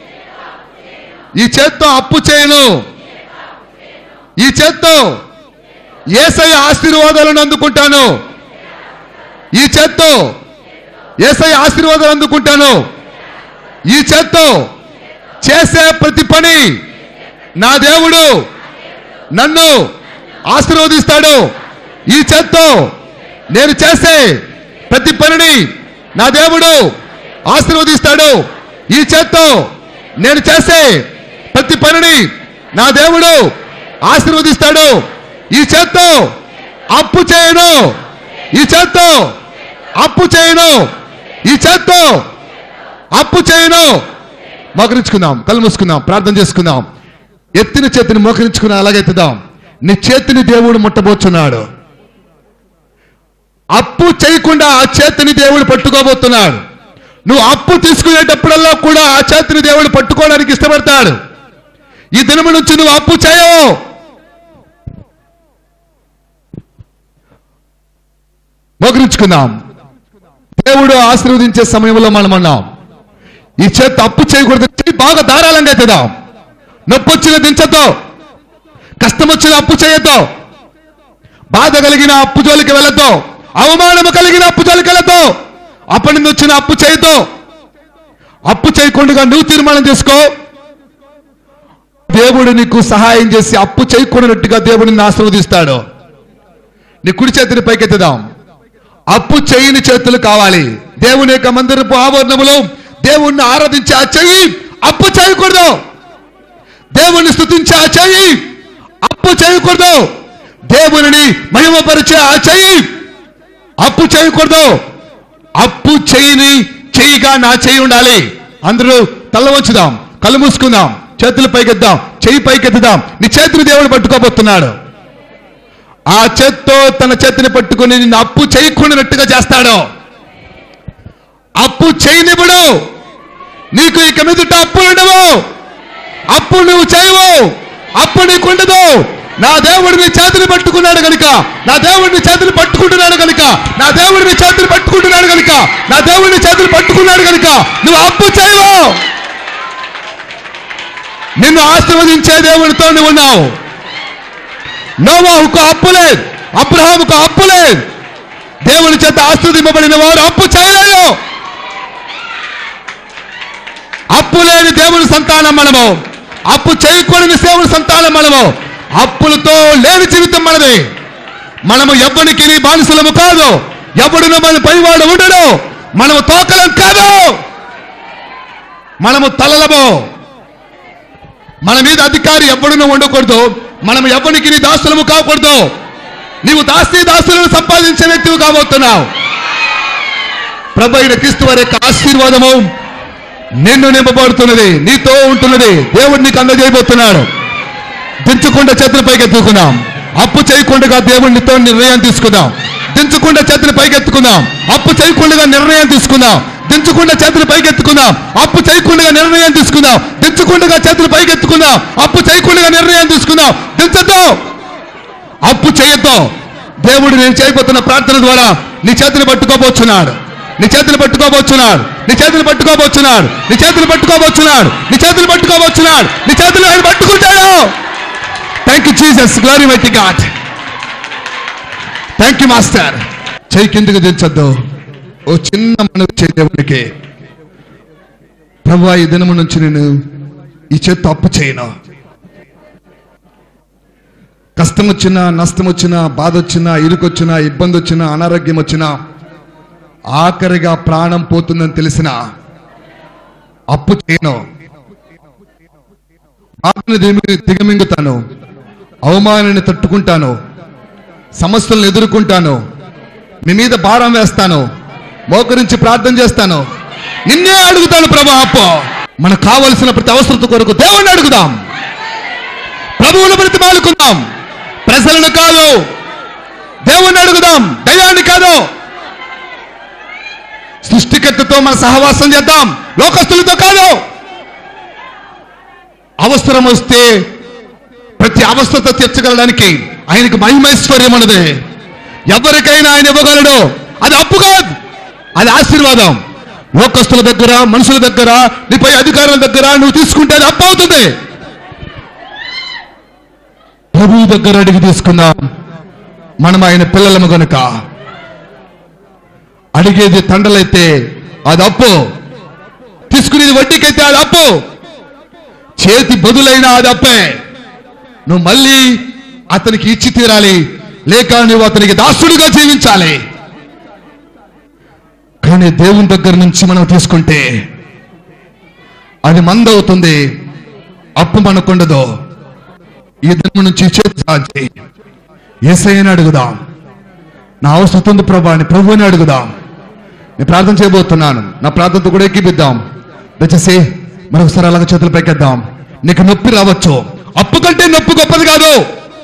ఈ చేత్తో అప్పు చేయను ఈ చేత్తో ఏసై ఆశీర్వాదాలను అందుకుంటాను ఈ చేత్తో ఏసై ఆశీర్వాదాలు అందుకుంటాను ఈ చేత్తో చేసే ప్రతి పని నా దేవుడు నన్ను ఆశీర్వదిస్తాడు ఈ చేత్తో నేను చేసే ప్రతి పనిని నా దేవుడు ఆశీర్వదిస్తాడు ఈ చేత్తో నేను చేసే ప్రతి పనిని నా దేవుడు ఆశీర్వదిస్తాడు ఈ చేత్తో అప్పు చేయను ఈ చేత్తో అప్పు చేయను ఈ చేత్తో అప్పు చేయను మోకరించుకుందాం కళ్ళు మూసుకుందాం ప్రార్థన చేసుకుందాం ఎత్తిన చేతిని మోకరించుకుని అలాగెత్తుదాం నీ చేతిని దేవుడు ముట్టబోతున్నాడు అప్పు చేయకుండా ఆ చేతిని దేవుడు పట్టుకోబోతున్నాడు నువ్వు అప్పు తీసుకునేటప్పుడల్లా కూడా ఆ చేతిని దేవుడు పట్టుకోవడానికి ఇష్టపడతాడు ఈ దినము నుంచి నువ్వు అప్పు చేయవు మోకరించుకుందాం దేవుడు ఆశీర్వదించే సమయంలో మనం అన్నాం ఈ చేత అప్పు చేయకూడదు చెయ్యి బాగా ధారాళంగా ఎత్తుదాం నొప్పి వచ్చిన దించద్దు కష్టం వచ్చిన అప్పు చేయొద్దు బాధ కలిగిన అప్పు జోలికి వెళ్ళొద్దు అవమానము కలిగిన అప్పు జోలికి వెళ్ళొద్దు అప్పటి నుంచి వచ్చిన అప్పు చేయొద్దు అప్పు చేయకుండా నువ్వు తీర్మానం చేసుకో దేవుడు నీకు సహాయం చేసి అప్పు చేయకూడనట్టుగా దేవుడు నిన్ను ఆశీర్వదిస్తాడు నీ కుడి చేతిని పైకెత్తుదాం అప్పు చేయని చేతులు కావాలి దేవుని యొక్క మందిరపు ఆవరణములో దేవుణ్ణి ఆరాధించే ఆ చెయ్యి అప్పు చేయకూడదు దేవుణ్ణి స్తుతించే ఆ చెయ్యి అప్పు చేయకూడదు దేవునిని మహిమపరిచే ఆ చెయ్యి అప్పు చేయకూడదు అప్పు చేయని చెయ్యిగా నా చెయ్యి ఉండాలి అందరూ తల్ల వంచుదాం కళ్ళు మూసుకుందాం చేతులు పైకెద్దాం చెయ్యి పైకెత్తుదాం నీ చేతిని దేవుడు పట్టుకోబోతున్నాడు ఆ చేత్తో తన చేతిని పట్టుకుని నిన్ను అప్పు చేయకుండానట్టుగా చేస్తాడు అప్పు చేయనివ్వడు నీకు ఇక మీదట అప్పులు ఉండవు అప్పు నువ్వు చేయవు అప్పు నీకు ఉండదు నా దేవుడు నీ చేతిని పట్టుకున్నాడు కనుక నా దేవుడు నీ చేతిని పట్టుకుంటున్నాడు కనుక నా దేవుడు నీ చేతిని పట్టుకుంటున్నాడు కనుక నా దేవుడు నీ చేతిని పట్టుకున్నాడు కనుక నువ్వు అప్పు చేయవు నిన్ను ఆశీర్వదించే దేవుడితో నువ్వు ఉన్నావు నోవాహుకు అప్పు లేదు అబ్రహాముకు అప్పు లేదు దేవుని చేత ఆస్వాదింపబడిన వారు అప్పు చేయలేదు అప్పు లేని దేవుని సంతానం మనము అప్పు చేయకూడని దేవుని సంతానం మనము అప్పులతో లేని జీవితం మనది మనము ఎవ్వనికి బానిసలము కాదు ఎవడును మన పైవాడు ఉండడు మనము తోకలం కాదు మనము తలలము మన మీద అధికారి ఎప్పుడునూ ఉండకూడదు మనం ఎవరికి నీ దాసులము కాకూడదు నీవు దాస్తి దాసులను సంపాదించే వ్యక్తివి కాబోతున్నావు ప్రభు అయిన క్రీస్తు వారి యొక్క ఆశీర్వాదము నిన్ను నింపబడుతున్నది నీతో ఉంటున్నది దేవుడు నీకు అందజేయబోతున్నాడు దించకుండా చేతుల పైకి ఎత్తుకుందాం అప్పు చేయకుండా దేవుడితో నిర్ణయం తీసుకుందాం దించకుండా చేతులు పైకెత్తుకుందాం అప్పు చేయకుండా నిర్ణయం తీసుకుందాం దించకుండా చేతులు పైకెత్తుకుందాం అప్పు చేయకుండా నిర్ణయం తీసుకుందాం దించకుండా చేతులు పైకెత్తుకుందాం అప్పు చేయకుండా నిర్ణయం తీసుకుందాం దించద్దు అప్పు చేయొద్దు దేవుడు నేను చేయబోతున్న ప్రార్థన ద్వారా నీ చేతులు పట్టుకోబోచున్నాడు నీ చేతులు పట్టుకోబోచున్నాడు నీ చేతులు పట్టుకోబోచున్నాడు నీ చేతులు పట్టుకోబోచున్నాడు నీ చేతులు పట్టుకోబోచున్నాడు నీ చేతులు ఆయన పట్టుకుంటాడు thank you Jesus glory mighty God thank you master చేయి కిందకు దించొద్దు ఓ చిన్న మనవి చేయ దేవునికి ప్రభు ఈ దినము నుంచి నేను ఈ చేత్తో అప్పు చేయను కష్టం వచ్చినా నష్టం వచ్చినా బాధ వచ్చినా ఇరుకొచ్చినా ఇబ్బంది వచ్చినా అనారోగ్యం వచ్చినా ఆఖరిగా ప్రాణం పోతుందని తెలిసిన అప్పు చేయను బాధను దిగమి- దిగమింగుతాను అవమానాన్ని తట్టుకుంటాను సమస్యలను ఎదుర్కొంటాను మీ మీద భారం వేస్తాను మోకరించి ప్రార్థన చేస్తాను నిన్నే అడుగుతాను ప్రభా అప్పు మనకు కావలసిన ప్రతి అవసరత కొరకు దేవుణ్ణి అడుగుదాం ప్రభువును ప్రతి మాలుకుందాం ప్రజలను కాదు దేవుణ్ణి అడుగుదాం దయాన్ని కాదు సృష్టికర్తతో మన సహవాసం చేద్దాం లోకస్తులతో కాదు అవసరం వస్తే ప్రతి అవస్థత తీర్చగలడానికి ఆయనకు మహిమైశ్వర్యం ఉన్నది ఎవరికైనా ఆయన ఇవ్వగలడు అది అప్పు కాదు అది ఆశీర్వాదం లోకస్తుల దగ్గర మనుషుల దగ్గర నీపై అధికారుల దగ్గర నువ్వు తీసుకుంటే అది అప్పు అవుతుంది ప్రభువు దగ్గర అడిగి తీసుకుందాం మనం ఆయన పిల్లలము గనుక అడిగేది తండలైతే అది అప్పు తీసుకునేది వడ్డీకైతే అది అప్పు చేతి బదులైన అది అప్పే నువ్వు మళ్ళీ అతనికి ఇచ్చి తీరాలి లేక నువ్వు అతనికి దాసుడిగా జీవించాలి కానీ దేవుని దగ్గర నుంచి మనం తీసుకుంటే అది మందవుతుంది అప్పు మనకుండదు ఈ దినం నుంచి చేతి సాచి ఏసైని అడుగుదాం నా అవసరం ఉంది ప్రభా అని ప్రభువుని అడుగుదాం నేను ప్రార్థన చేయబోతున్నాను నా ప్రార్థనతో కూడా ఎక్కిపిద్దాం దయచేసి మరొకసారి అలాగ చేతులు పైకెద్దాం నీకు నొప్పి రావచ్చు అప్పు కంటే నొప్పి గొప్పది కాదు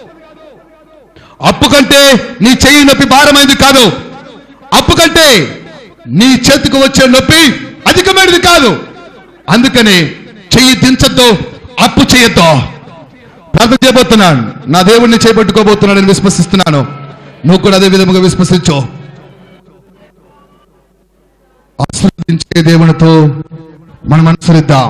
అప్పు కంటే నీ చెయ్యి నొప్పి భారమైనది కాదు అప్పు కంటే నీ చేతికి వచ్చే నొప్పి అధికమైనది కాదు అందుకని చెయ్యి దించద్దు అప్పు చేయొద్దు ప్రార్థన చేయబోతున్నాను నా దేవుణ్ణి చేపట్టుకోబోతున్నానని విశ్వసిస్తున్నాను నువ్వు కూడా అదే విధముగా విశ్వసించు ఆశీర్వదించే దేవునితో మనం అనుసరిద్దాం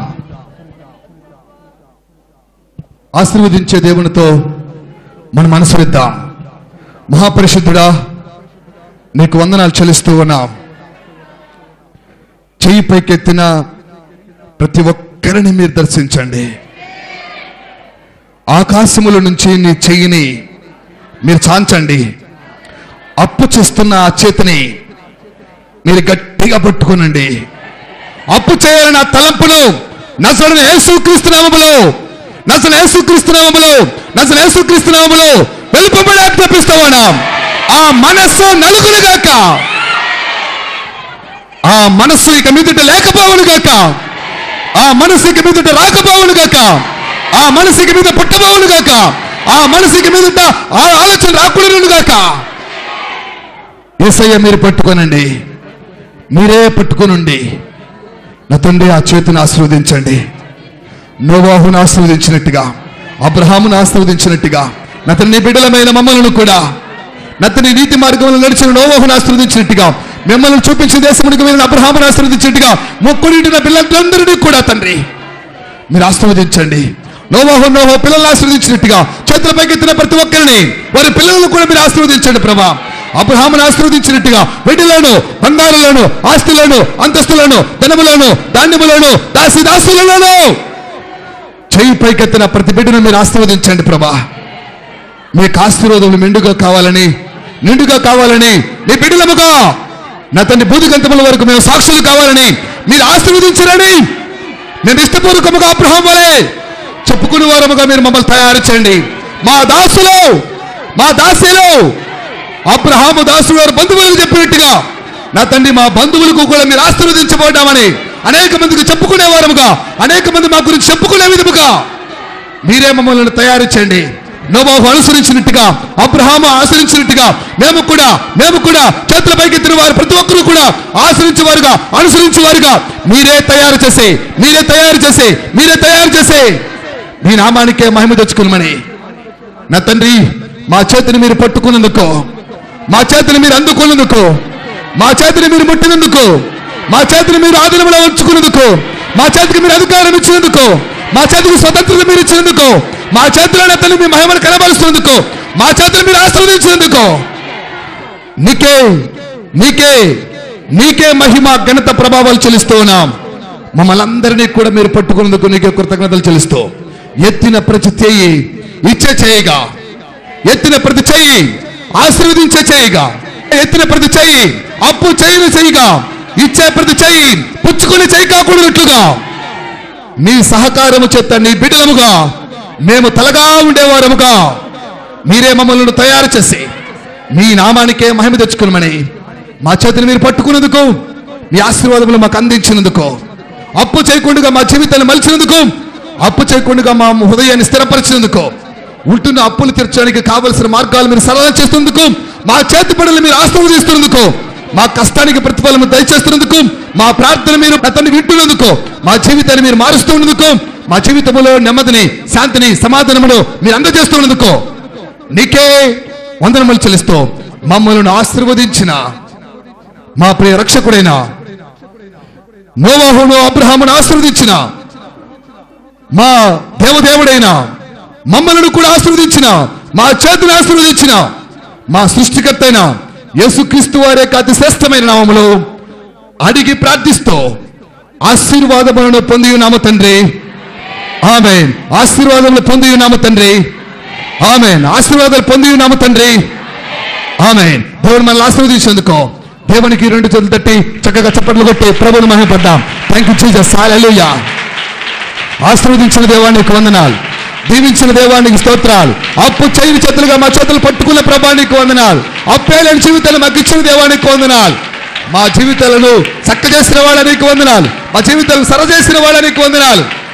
ఆశీర్వదించే దేవునితో మనం అనుసరిద్దాం మహాపరిశుద్ధుడా నీకు వందనాలు చెల్లిస్తూ ఉన్నాం చెయ్యి పైకెత్తిన ప్రతి ఒక్కరిని మీరు దర్శించండి ఆకాశముల నుంచి నీ చెయ్యిని మీరు చాంచండి అప్పు చేస్తున్న ఆ చేతిని మీరు గట్టిగా పట్టుకోనండి అప్పు చేయాలని ఆ తలంపును నసడని యేసుక్రీస్తు నామములో నసలు యేసుక్రీస్తు నామములో నసలు యేసుక్రీస్తు నామములో వెలుపబడి ఆజ్ఞాపిస్తామన్నా ఆ మనస్సు నలుగురు గాక ఆ మనస్సు ఇక మీదట లేకపోవను గాక ఆ మనస్సు ఇక మీదట రాకపోవను గాక ఆ మనసు ఇక మీద పుట్టబోవును గాక ఆ మనసు ఇక మీదట ఆ ఆలోచన రాకూడను గాక ఏసయ్య మీరు పట్టుకోనండి మీరే పట్టుకోనండి నా తండ్రి ఆ చేతిని ఆశీర్వదించండి నోవాహును ఆశీర్వదించినట్టుగా అబ్రహామును ఆశీర్వదించినట్టుగా నా తండ్రి బిడ్డలమైన మమ్మల్ని కూడా నా తండ్రి నీతి మార్గంలో నడిచిన నోవాహును ఆశీర్వదించినట్టుగా మిమ్మల్ని చూపించిన దేశమునికి వెళ్ళిన అబ్రహామును ఆశీర్వదించినట్టుగా మొక్కుడింటిన పిల్లలందరినీ కూడా తండ్రి మీరు ఆశీర్వదించండి నోవాహు నోహో పిల్లల్ని ఆశీర్వదించినట్టుగా చేతుల పైకెత్తిన ప్రతి ఒక్కరిని వారి పిల్లలను కూడా మీరు ఆశీర్వదించండి ప్రభా అబ్రహామును ఆశీర్వదించినట్టుగా వెడ్డిలోను బంగారులను ఆస్తులను అంతస్తులను ధనములను ధాన్యములను దాసి దాసులను చేయి పైకెత్తిన ప్రతి బిడ్డను మీరు ఆశీర్వదించండి ప్రభా మీకు ఆశీర్వాదములు మెండుగా కావాలని నిండుగా కావాలని నీ బిడ్డలముగా నా తండ్రి బూదిగంతముల వరకు మేము సాక్షులు కావాలని మీరు ఆశీర్వదించరని మేము ఇష్టపూర్వకముగా అబ్రహం వలె చెప్పుకునే వారముగా మీరు మమ్మల్ని తయారు చేయండి మా దాసులు మా దాసీలు అబ్రహాము దాసులు వారి బంధువులకు చెప్పినట్టుగా నా తండ్రి మా బంధువులకు కూడా మీరు ఆశీర్వదించబడ్డామని అనేక మందికి చెప్పుకునే వారముగా అనేక మంది మా గురించి చెప్పుకునే విధముగా మీరే మమ్మల్ని తయారు చేయండి నోబాహు అనుసరించినట్టుగా అబ్రహాము ఆచరించినట్టుగా మేము కూడా మేము కూడా చేతుల పైకెత్తిన వారు ప్రతి ఒక్కరు కూడా ఆచరించే వారుగా అనుసరించే వారుగా మీరే తయారు చేసే మీరే తయారు చేసే మీరే తయారు చేసే మీ నామానికే మహిమ తెచ్చుకునమని నా తండ్రి మా చేతిని మీరు పట్టుకున్నందుకు మా చేతిని మీరు అందుకున్నందుకు మా చేతిని మీరు ముట్టినందుకు మా చేతిని మీరు ఆధీనంలో ఉంచుకున్నందుకు మా చేతికి మీరు అధికారం ఇచ్చినందుకు మా చేతికి స్వతంత్రత మీరు ఇచ్చినందుకు మా చేతిలో తల్లి మీ మహిమను కనబరుస్తున్నందుకు మా చేతిని మీరు ఆశీర్వదించినందుకు నీకే నీకే నీకే మహిమ ఘనత ప్రభావాలు చెల్లిస్తూ ఉన్నాం మమ్మల్ని అందరినీ కూడా మీరు పట్టుకున్నందుకు నీకే కృతజ్ఞతలు చెల్లిస్తూ ఎత్తిన ప్రతి చేయి ఇచ్చే చేయగా ఎత్తిన ప్రతి చెయ్యి ఆశీర్వదించే చేయగా ఎత్తిన ప్రతి చెయ్యి అప్పు చేయని చేయగా ఇచ్చే ప్రతి చెయ్యి పుచ్చుకుని చేయి కాకూడనట్లుగా నీ సహకారము చేత నీ బిడ్డలముగా మేము తలగా ఉండేవారముగా మీరే మమ్మల్ని తయారు చేసి మీ నామానికే మహిమ తెచ్చుకునమని మా చేతిని మీరు పట్టుకున్నందుకు మీ ఆశీర్వాదములు మాకు అందించినందుకు అప్పు చేయకుండా మా జీవితాన్ని మలిచినందుకు అప్పు చేయకుండా మా హృదయాన్ని స్థిరపరిచినందుకు ఉంటున్న అప్పులు తీర్చడానికి కావలసిన మార్గాలు మీరు సరళం చేస్తున్నందుకు మా చేతి పనులు మీరు ఆశీర్వదిస్తున్నందుకు మా కష్టానికి ప్రతిఫలం దయచేస్తున్నందుకు మా ప్రార్థన మీరు అతన్ని వింటున్నందుకు మా జీవితాన్ని మీరు మారుస్తున్నందుకు మా జీవితంలో నెమ్మదిని శాంతిని సమాధానమును మీరు అందజేస్తున్నందుకు నీకే వందనములు చెల్లిస్తూ మమ్మల్ని ఆశీర్వదించిన మా ప్రియ రక్షకుడైన నోవాహును అబ్రహామును ఆశీర్వదించిన మా దేవదేవుడైన మమ్మల్ని కూడా ఆశీర్వదించిన మా చేతిని ఆశీర్వదించిన మా సృష్టికర్త అయిన యేసుక్రీస్తు వారి యొక్క అతి శ్రేష్టమైన నామములో అడిగి ప్రార్థిస్తూ ఆశీర్వాదములను పొంది ఉన్నాము తండ్రి ఆమె ఆశీర్వాదములు పొంది ఉన్నాము తండ్రి ఆమె ఆశీర్వాదాలు పొంది ఉన్నాము తండ్రి ఆమె దేవుడు మనల్ని ఆశీర్వదించేందుకు దేవునికి రెండు చేతులు తట్టి చక్కగా చప్పట్లు కొట్టి ప్రభుని మహిమపడ్డాం థ్యాంక్ యూ జీసస్ హల్లెలూయా ఆశీర్వదించిన దేవానికి వందనాలు దీవించిన దేవానికి స్తోత్రాలు అప్పు చేయని చేతులుగా మా చేతులు పట్టుకున్న ప్రభానికి వందనాలు అప్పేలేని జీవితాలు మాకు ఇచ్చిన దేవానికి వందనాలు మా జీవితాలను చక్క చేసిన వాళ్ళనికి వందనాలు మా జీవితాలను సర చేసిన వాళ్ళనికి వందనాలు